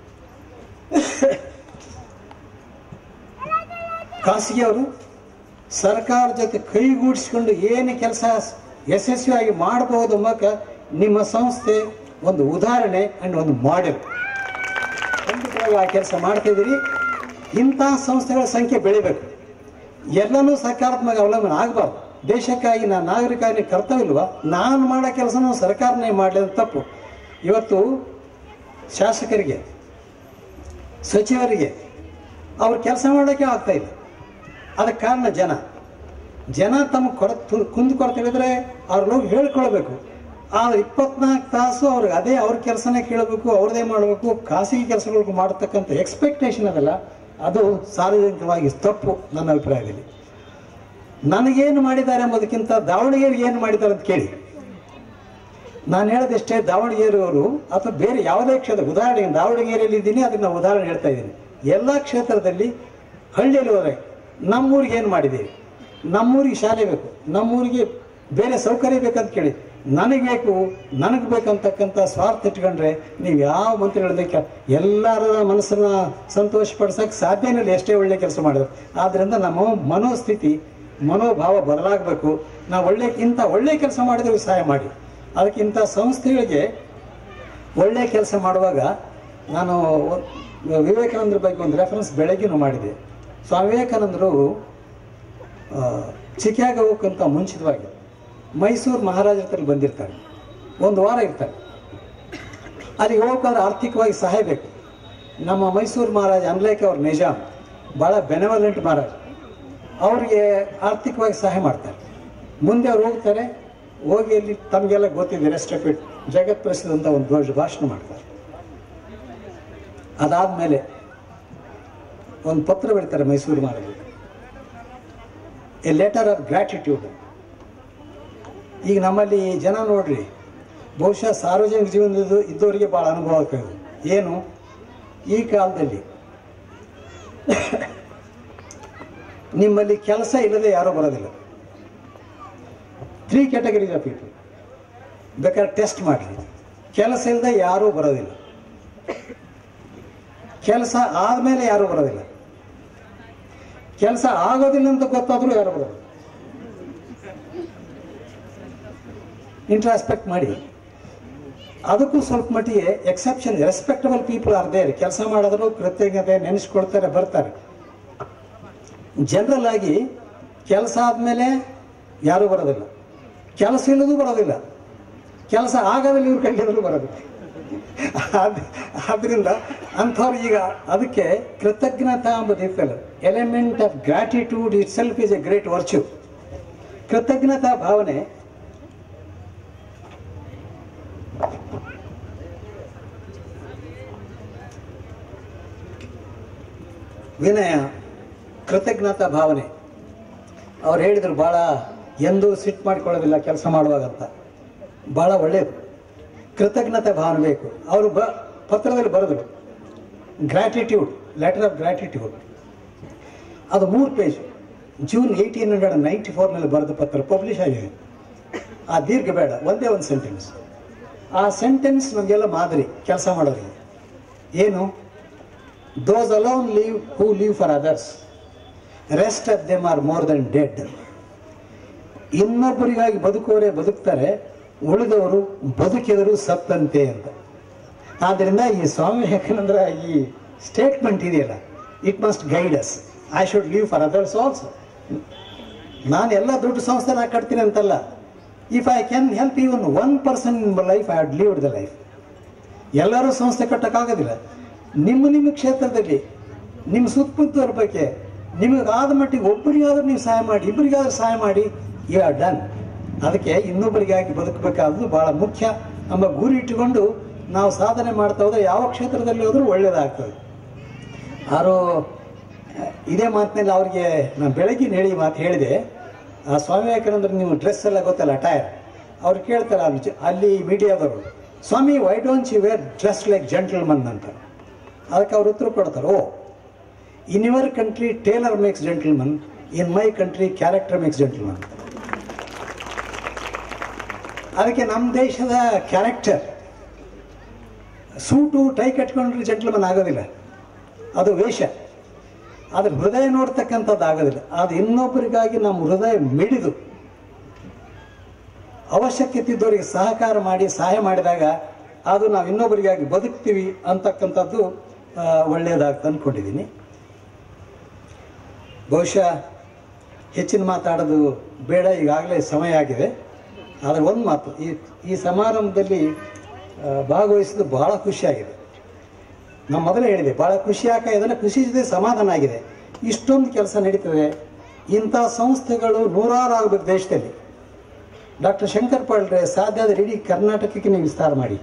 Speaker 1: ಖಾಸಗಿಯವರು ಸರ್ಕಾರ ಜೊತೆ ಕೈಗೂಡಿಸ್ಕೊಂಡು ಏನು ಕೆಲಸ ಯಶಸ್ವಿಯಾಗಿ ಮಾಡಬಹುದು ಮೂಲಕ ನಿಮ್ಮ ಸಂಸ್ಥೆ ಒಂದು ಉದಾಹರಣೆ ಅಂಡ್ ಒಂದು ಮಾಡೆಲ್ ಖಂಡಿತವಾಗಿ ಆ ಕೆಲಸ ಮಾಡ್ತಿದ್ದೀರಿ ಇಂಥ ಸಂಸ್ಥೆಗಳ ಸಂಖ್ಯೆ ಬೆಳಿಬೇಕು ಎಲ್ಲನೂ ಸರ್ಕಾರದ ಮೇಲೆ ಅವಲಂಬನೆ ಆಗಬಾರ್ದು ದೇಶಕ್ಕಾಗಿ ನಾನು ನಾಗರಿಕಾಗಿ ಕರ್ತವ್ಯಲ್ವಾ ನಾನು ಮಾಡೋ ಕೆಲಸನೂ ಸರ್ಕಾರನೇ ಮಾಡಲಿ ಅಂತ ತಪ್ಪು ಇವತ್ತು ಶಾಸಕರಿಗೆ ಸಚಿವರಿಗೆ ಅವ್ರು ಕೆಲಸ ಮಾಡೋಕ್ಕೆ ಆಗ್ತಾ ಇಲ್ಲ ಅದಕ್ಕೆ ಕಾರಣ ಜನ ಜನ ತಮ್ಮ ಕೊರ ಕುಂದು ಕೊರತಿದ್ರೆ ಅವ್ರ ಹೋಗಿ ಹೇಳ್ಕೊಳ್ಬೇಕು ಆ ಇಪ್ಪತ್ನಾಲ್ಕು ತಾಸು ಅವ್ರಿಗೆ ಅದೇ ಅವ್ರ ಕೆಲಸನೇ ಕೇಳಬೇಕು ಅವ್ರದೇ ಮಾಡಬೇಕು ಖಾಸಗಿ ಕೆಲಸಗಳು ಮಾಡತಕ್ಕಂಥ ಎಕ್ಸ್ಪೆಕ್ಟೇಷನ್ ಅದಲ್ಲ ಅದು ಸಾರ್ವಜನಿಕವಾಗಿ ತಪ್ಪು ನನ್ನ ಅಭಿಪ್ರಾಯದಲ್ಲಿ ನನಗೇನು ಮಾಡಿದ್ದಾರೆ ಎಂಬುದಕ್ಕಿಂತ ದಾವಣಗೆರೆಗೆ ಏನು ಮಾಡಿದ್ದಾರೆ ಅಂತ ಕೇಳಿ ನಾನು ಹೇಳೋದಷ್ಟೇ ದಾವಣಗೆರೆಯವರು ಅಥವಾ ಬೇರೆ ಯಾವುದೇ ಕ್ಷೇತ್ರ ಉದಾಹರಣೆಗೆ ದಾವಣಗೆರೆಯಲ್ಲಿ ಇದ್ದೀನಿ ಅದನ್ನ ನಾನು ಉದಾಹರಣೆ ಹೇಳ್ತಾ ಇದ್ದೀನಿ ಎಲ್ಲ ಕ್ಷೇತ್ರದಲ್ಲಿ ಹಳ್ಳಿಯಲ್ಲಿ ಹೋದರೆ ನಮ್ಮೂರಿಗೆ ಏನು ಮಾಡಿದ್ದೀವಿ ನಮ್ಮೂರಿಗೆ ಶಾಲೆ ಬೇಕು ನಮ್ಮೂರಿಗೆ ಬೇರೆ ಸೌಕರ್ಯ ಬೇಕಂತ ಕೇಳಿ ನನಗೆ ಬೇಕು ನನಗೆ ಬೇಕಂತಕ್ಕಂಥ ಸ್ವಾರ್ಥ ಇಟ್ಕೊಂಡ್ರೆ ನೀವು ಯಾವ ಮಂತ್ರಿಗಳದಕ್ಕೆ ಎಲ್ಲರ ಮನಸ್ಸನ್ನ ಸಂತೋಷಪಡಿಸೋಕೆ ಸಾಧ್ಯನೇ ಇಲ್ಲ ಎಷ್ಟೇ ಒಳ್ಳೆ ಕೆಲಸ ಮಾಡಿದ್ರು ಆದ್ದರಿಂದ ನಮ್ಮ ಮನೋಸ್ಥಿತಿ ಮನೋಭಾವ ಬದಲಾಗಬೇಕು ನಾವು ಒಳ್ಳೆ ಇಂಥ ಒಳ್ಳೆ ಕೆಲಸ ಮಾಡಿದ್ರೆ ಸಹಾಯ ಮಾಡಿ ಅದಕ್ಕೆ ಇಂಥ ಸಂಸ್ಥೆಗಳಿಗೆ ಒಳ್ಳೆ ಕೆಲಸ ಮಾಡುವಾಗ ನಾನು ವಿವೇಕಾನಂದರ ಬಗ್ಗೆ ಒಂದು ರೆಫರೆನ್ಸ್ ಬೆಳಗ್ಗೆನೂ ಮಾಡಿದೆ ಸ್ವಾಮಿ ವಿವೇಕಾನಂದರು ಚಿಕ್ಯಾಗ ಹೋಗಕ್ಕಂತ ಮುಂಚಿತವಾಗಿ ಮೈಸೂರು ಮಹಾರಾಜರ ಹತ್ರ ಬಂದಿರ್ತಾರೆ ಒಂದು ವಾರ ಇರ್ತಾರೆ ಅಲ್ಲಿಗೆ ಹೋಗ್ಬೇಕಾದ್ರೆ ಆರ್ಥಿಕವಾಗಿ ಸಹಾಯ ಬೇಕು ನಮ್ಮ ಮೈಸೂರು ಮಹಾರಾಜ ಅನ್ಲೇಕ್ ಅವ್ರ ನಿಜಾಮ್ ಭಾಳ ಬೆನೆವಲೆಂಟ್ ಮಹಾರಾಜ ಅವರಿಗೆ ಆರ್ಥಿಕವಾಗಿ ಸಹಾಯ ಮಾಡ್ತಾರೆ ಮುಂದೆ ಅವ್ರು ಹೋಗ್ತಾರೆ ಹೋಗಿ ಅಲ್ಲಿ ತಮಗೆಲ್ಲ ಗೊತ್ತಿದೆ ರೆಸ್ಟೆಪಿಟ್ ಜಗತ್ ಪ್ರಸಿದ್ಧ ಅಂತ ಒಂದು ದೊಡ್ಡ ಭಾಷಣ ಮಾಡ್ತಾರೆ ಅದಾದಮೇಲೆ ಒಂದು ಪತ್ರ ಬರೀತಾರೆ Mysuru Maharaja a letter of gratitude ಈಗ ನಮ್ಮಲ್ಲಿ ಜನ ನೋಡ್ರಿ ಬಹುಶಃ ಸಾರ್ವಜನಿಕ ಜೀವನದ ಇದ್ದವರಿಗೆ ಭಾಳ ಅನುಭವ ಆಗ್ತದೆ ಏನು ಈ ಕಾಲದಲ್ಲಿ ನಿಮ್ಮಲ್ಲಿ ಕೆಲಸ ಇಲ್ಲದೆ ಯಾರೂ ಬರೋದಿಲ್ಲ ತ್ರೀ ಕ್ಯಾಟಗರೀಸ್ ಆಫ್ ಪೀಪಲ್ ಬೇಕಾದ್ರೆ ಟೆಸ್ಟ್ ಮಾಡಿ ಕೆಲಸ ಇಲ್ಲದೆ ಯಾರೂ ಬರೋದಿಲ್ಲ ಕೆಲಸ ಆದಮೇಲೆ ಯಾರೂ ಬರೋದಿಲ್ಲ ಕೆಲಸ ಆಗೋದಿಲ್ಲ ಅಂತ ಗೊತ್ತಾದರೂ ಯಾರು ಬರೋದು ಇಂಟ್ರಾಸ್ಪೆಕ್ಟ್ ಮಾಡಿ ಅದಕ್ಕೂ ಸ್ವಲ್ಪ ಮಟ್ಟಿಗೆ exception respectable people are there ಕೆಲಸ ಮಾಡಿದ್ರು ಕೃತಜ್ಞತೆ ನೆನೆಸ್ಕೊಳ್ತಾರೆ ಬರ್ತಾರೆ ಜನರಲ್ ಆಗಿ ಕೆಲಸ ಆದಮೇಲೆ ಯಾರೂ ಬರೋದಿಲ್ಲ ಕೆಲಸ ಇಲ್ಲದೂ ಬರೋದಿಲ್ಲ ಕೆಲಸ ಆಗೋದಿಲ್ಲ ಇವ್ರ ಕೈಲಿರೋದು ಬರೋದಿಲ್ಲ ಆದ್- ಆದ್ರಿಂದ ಅಂಥವ್ರು ಈಗ ಅದಕ್ಕೆ ಕೃತಜ್ಞತಾ ಎಂಬುದು ಇರ್ತಲ್ಲ element of gratitude itself is a great virtue ಕೃತಜ್ಞತಾ ಭಾವನೆ ವಿನಯ ಕೃತಜ್ಞತಾ ಭಾವನೆ ಅವ್ರು ಹೇಳಿದ್ರು ಭಾಳ ಎಂದೂ ಸಿಟ್ಟು ಮಾಡ್ಕೊಳ್ಳೋದಿಲ್ಲ ಕೆಲಸ ಮಾಡುವಾಗ ಅಂತ ಭಾಳ ಒಳ್ಳೆಯದು ಕೃತಜ್ಞತೆ ಭಾವನೆ ಬೇಕು ಅವರು ಬ ಪತ್ರದಲ್ಲಿ ಬರೆದರು ಗ್ರ್ಯಾಟಿಟ್ಯೂಡ್ ಲೆಟರ್ ಆಫ್ ಗ್ರ್ಯಾಟಿಟ್ಯೂಡ್ ಅದು ಮೂರು page June eighteen hundred ninety ಫೋರ್ನಲ್ಲಿ ಬರೆದ ಪತ್ರ ಪಬ್ಲಿಷ್ ಆಗಿದೆ ಆ ದೀರ್ಘ ಬೇಡ ಒಂದೇ ಒಂದು ಸೆಂಟೆನ್ಸ್ ಆ ಸೆಂಟೆನ್ಸ್ ನಮಗೆಲ್ಲ ಮಾದರಿ ಕೆಲಸ ಮಾಡೋರಿಗೆ ಏನು those alone live who live for others rest of them are more than dead ಇನ್ನೊಬ್ಬರಿಗಾಗಿ ಬದುಕೋರೆ ಬದುಕ್ತಾರೆ ಉಳಿದವರು ಬದುಕಿದರು ಸತ್ತಂತೆ ಅಂತ ಆದ್ದರಿಂದ ಈ ಸ್ವಾಮಿ ವಿವೇಕಾನಂದರ ಈ ಸ್ಟೇಟ್ಮೆಂಟ್ ಇದೆಯಲ್ಲ it must guide us I should live for others also ನಾನು ಎಲ್ಲ ದೊಡ್ಡ ಸಂಸ್ಥೆನ ಕಟ್ತೀನಿ ಅಂತಲ್ಲ if I can help even one person in life I had lived the life ಎಲ್ಲರೂ ಸಂಸ್ಥೆ ಕಟ್ಟಕ್ಕಾಗೋದಿಲ್ಲ ನಿಮ್ಮ ನಿಮ್ಮ ಕ್ಷೇತ್ರದಲ್ಲಿ ನಿಮ್ಮ ಸುತ್ತಮುತ್ತಲ ಬಗ್ಗೆ ನಿಮಗಾದ ಮಟ್ಟಿಗೆ ಒಬ್ಬರಿಗಾದ್ರೂ ನೀವು ಸಹಾಯ ಮಾಡಿ ಇಬ್ಬರಿಗಾದ್ರೂ ಸಹಾಯ ಮಾಡಿ ಯು ಆರ್ ಡನ್ ಅದಕ್ಕೆ ಇನ್ನೊಬ್ಬರಿಗಾಗಿ ಬದುಕಬೇಕಾದ್ದು ಬಹಳ ಮುಖ್ಯ ಎಂಬ ಗುರಿ ಇಟ್ಟುಕೊಂಡು ನಾವು ಸಾಧನೆ ಮಾಡ್ತಾ ಹೋದ್ರೆ ಯಾವ ಕ್ಷೇತ್ರದಲ್ಲಿ ಹೋದ್ರೂ ಒಳ್ಳೇದಾಗ್ತದೆ ಯಾರೋ ಇದೇ ಮಾತಿನಲ್ಲಿ ಅವ್ರಿಗೆ ನಾನು ಬೆಳಗ್ಗೆ ಹೇಳಿ ಮಾತು ಹೇಳಿದೆ ಆ ಸ್ವಾಮಿ ವಿವೇಕಾನಂದ್ರ ನೀವು ಡ್ರೆಸ್ ಎಲ್ಲ ಗೊತ್ತಲ್ಲ ಟೈರ್ ಅವ್ರು ಕೇಳ್ತಾರೆ ಅಲ್ಲಿ ಜ- ಅಲ್ಲಿ ಮೀಡಿಯಾದವರು Swami why don't you wear dress like gentleman ಅಂತ ಅದಕ್ಕೆ ಅವ್ರು ಉತ್ತರ ಕೊಡ್ತಾರೆ oh in your country tailor makes gentleman in my country character makes gentleman ಅದಕ್ಕೆ ನಮ್ಮ ದೇಶದ ಕ್ಯಾರೆಕ್ಟರ್ ಸೂಟು ಟೈ ಕಟ್ಕೊಂಡ್ರೆ ಜೆಂಟಲ್ಮನ್ ಆಗೋದಿಲ್ಲ ಅದು ವೇಷ ಆದ್ರೆ ಹೃದಯ ನೋಡ್ತಕ್ಕಂಥದ್ದು ಆಗೋದಿಲ್ಲ ಅದು ಇನ್ನೊಬ್ಬರಿಗಾಗಿ ನಮ್ಮ ಹೃದಯ ಮಿಡಿದು ಅವಶ್ಯಕತೆ ಇದ್ದವರಿಗೆ ಸಹಕಾರ ಮಾಡಿ ಸಹಾಯ ಮಾಡಿದಾಗ ಅದು ನಾವು ಇನ್ನೊಬ್ಬರಿಗಾಗಿ ಬದುಕ್ತೀವಿ ಅಂತಕ್ಕಂಥದ್ದು ಆ, ಒಳ್ಳೆಯದಾಗ್ತದೆ ಅಂದ್ಕೊಂಡಿದ್ದೀನಿ ಬಹುಶಃ ಹೆಚ್ಚಿನ ಮಾತಾಡೋದು ಬೇಡ ಈಗಾಗಲೇ ಸಮಯ ಆಗಿದೆ ಆದರೆ ಒಂದು ಮಾತು ಈ ಈ ಸಮಾರಂಭದಲ್ಲಿ ಆ, ಭಾಗವಹಿಸಿದ್ದು ಬಹಳ ಖುಷಿಯಾಗಿದೆ ನಾನು ಮೊದಲೇ ಹೇಳಿದೆ ಭಾಳ ಖುಷಿ ಇದನ್ನು ಖುಷಿ ಜೊತೆ ಸಮಾಧಾನ ಆಗಿದೆ ಇಷ್ಟೊಂದು ಕೆಲಸ ನಡೀತದೆ ಇಂಥ ಸಂಸ್ಥೆಗಳು ನೂರಾರು ಆಗಬೇಕು ದೇಶದಲ್ಲಿ ಡಾಕ್ಟರ್ ಶಂಕರ್ ಪಾಳ್ರೆ ಸಾಧ್ಯ ಆದರೆ ಇಡೀ ಕರ್ನಾಟಕಕ್ಕೆ ನೀವು ವಿಸ್ತಾರ ಮಾಡಿ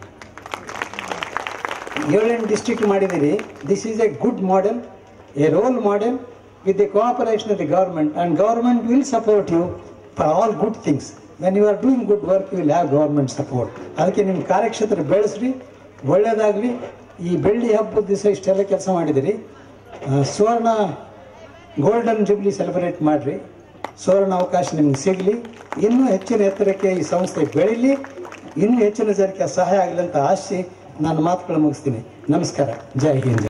Speaker 1: ಏಳೆಂಟು ಡಿಸ್ಟ್ರಿಕ್ಟ್ ಮಾಡಿದ್ದೀರಿ this is a good model a role model with the cooperation of the government and government will support you for all good things when you are doing good work will have government support ಅದಕ್ಕೆ ನಿಮ್ಮ ಕಾರ್ಯಕ್ಷೇತ್ರ ಬೆಳೆಸ್ರಿ ಒಳ್ಳೆಯದಾಗಲಿ ಈ ಬೆಳ್ಳಿ ಹಬ್ಬದ ದಿವಸ ಇಷ್ಟೆಲ್ಲ ಕೆಲಸ ಮಾಡಿದಿರಿ ಆ, ಸುವರ್ಣ ಗೋಲ್ಡನ್ ಜುಬ್ಲಿ ಸೆಲೆಬ್ರೇಟ್ ಮಾಡಿರಿ ಸುವರ್ಣ ಅವಕಾಶ ನಿಮ್ಗೆ ಸಿಗಲಿ ಇನ್ನೂ ಹೆಚ್ಚಿನ ಎತ್ತರಕ್ಕೆ ಈ ಸಂಸ್ಥೆ ಬೆಳೀಲಿ ಇನ್ನೂ ಹೆಚ್ಚಿನ ಜನಕ್ಕೆ ಸಹಾಯ ಆಗಲಿ ಅಂತ ಆಶಿಸಿ ನಾನು ಮಾತುಗಳು ಮುಗಿಸ್ತೀನಿ ನಮಸ್ಕಾರ ಜೈ ಹಿಂದ್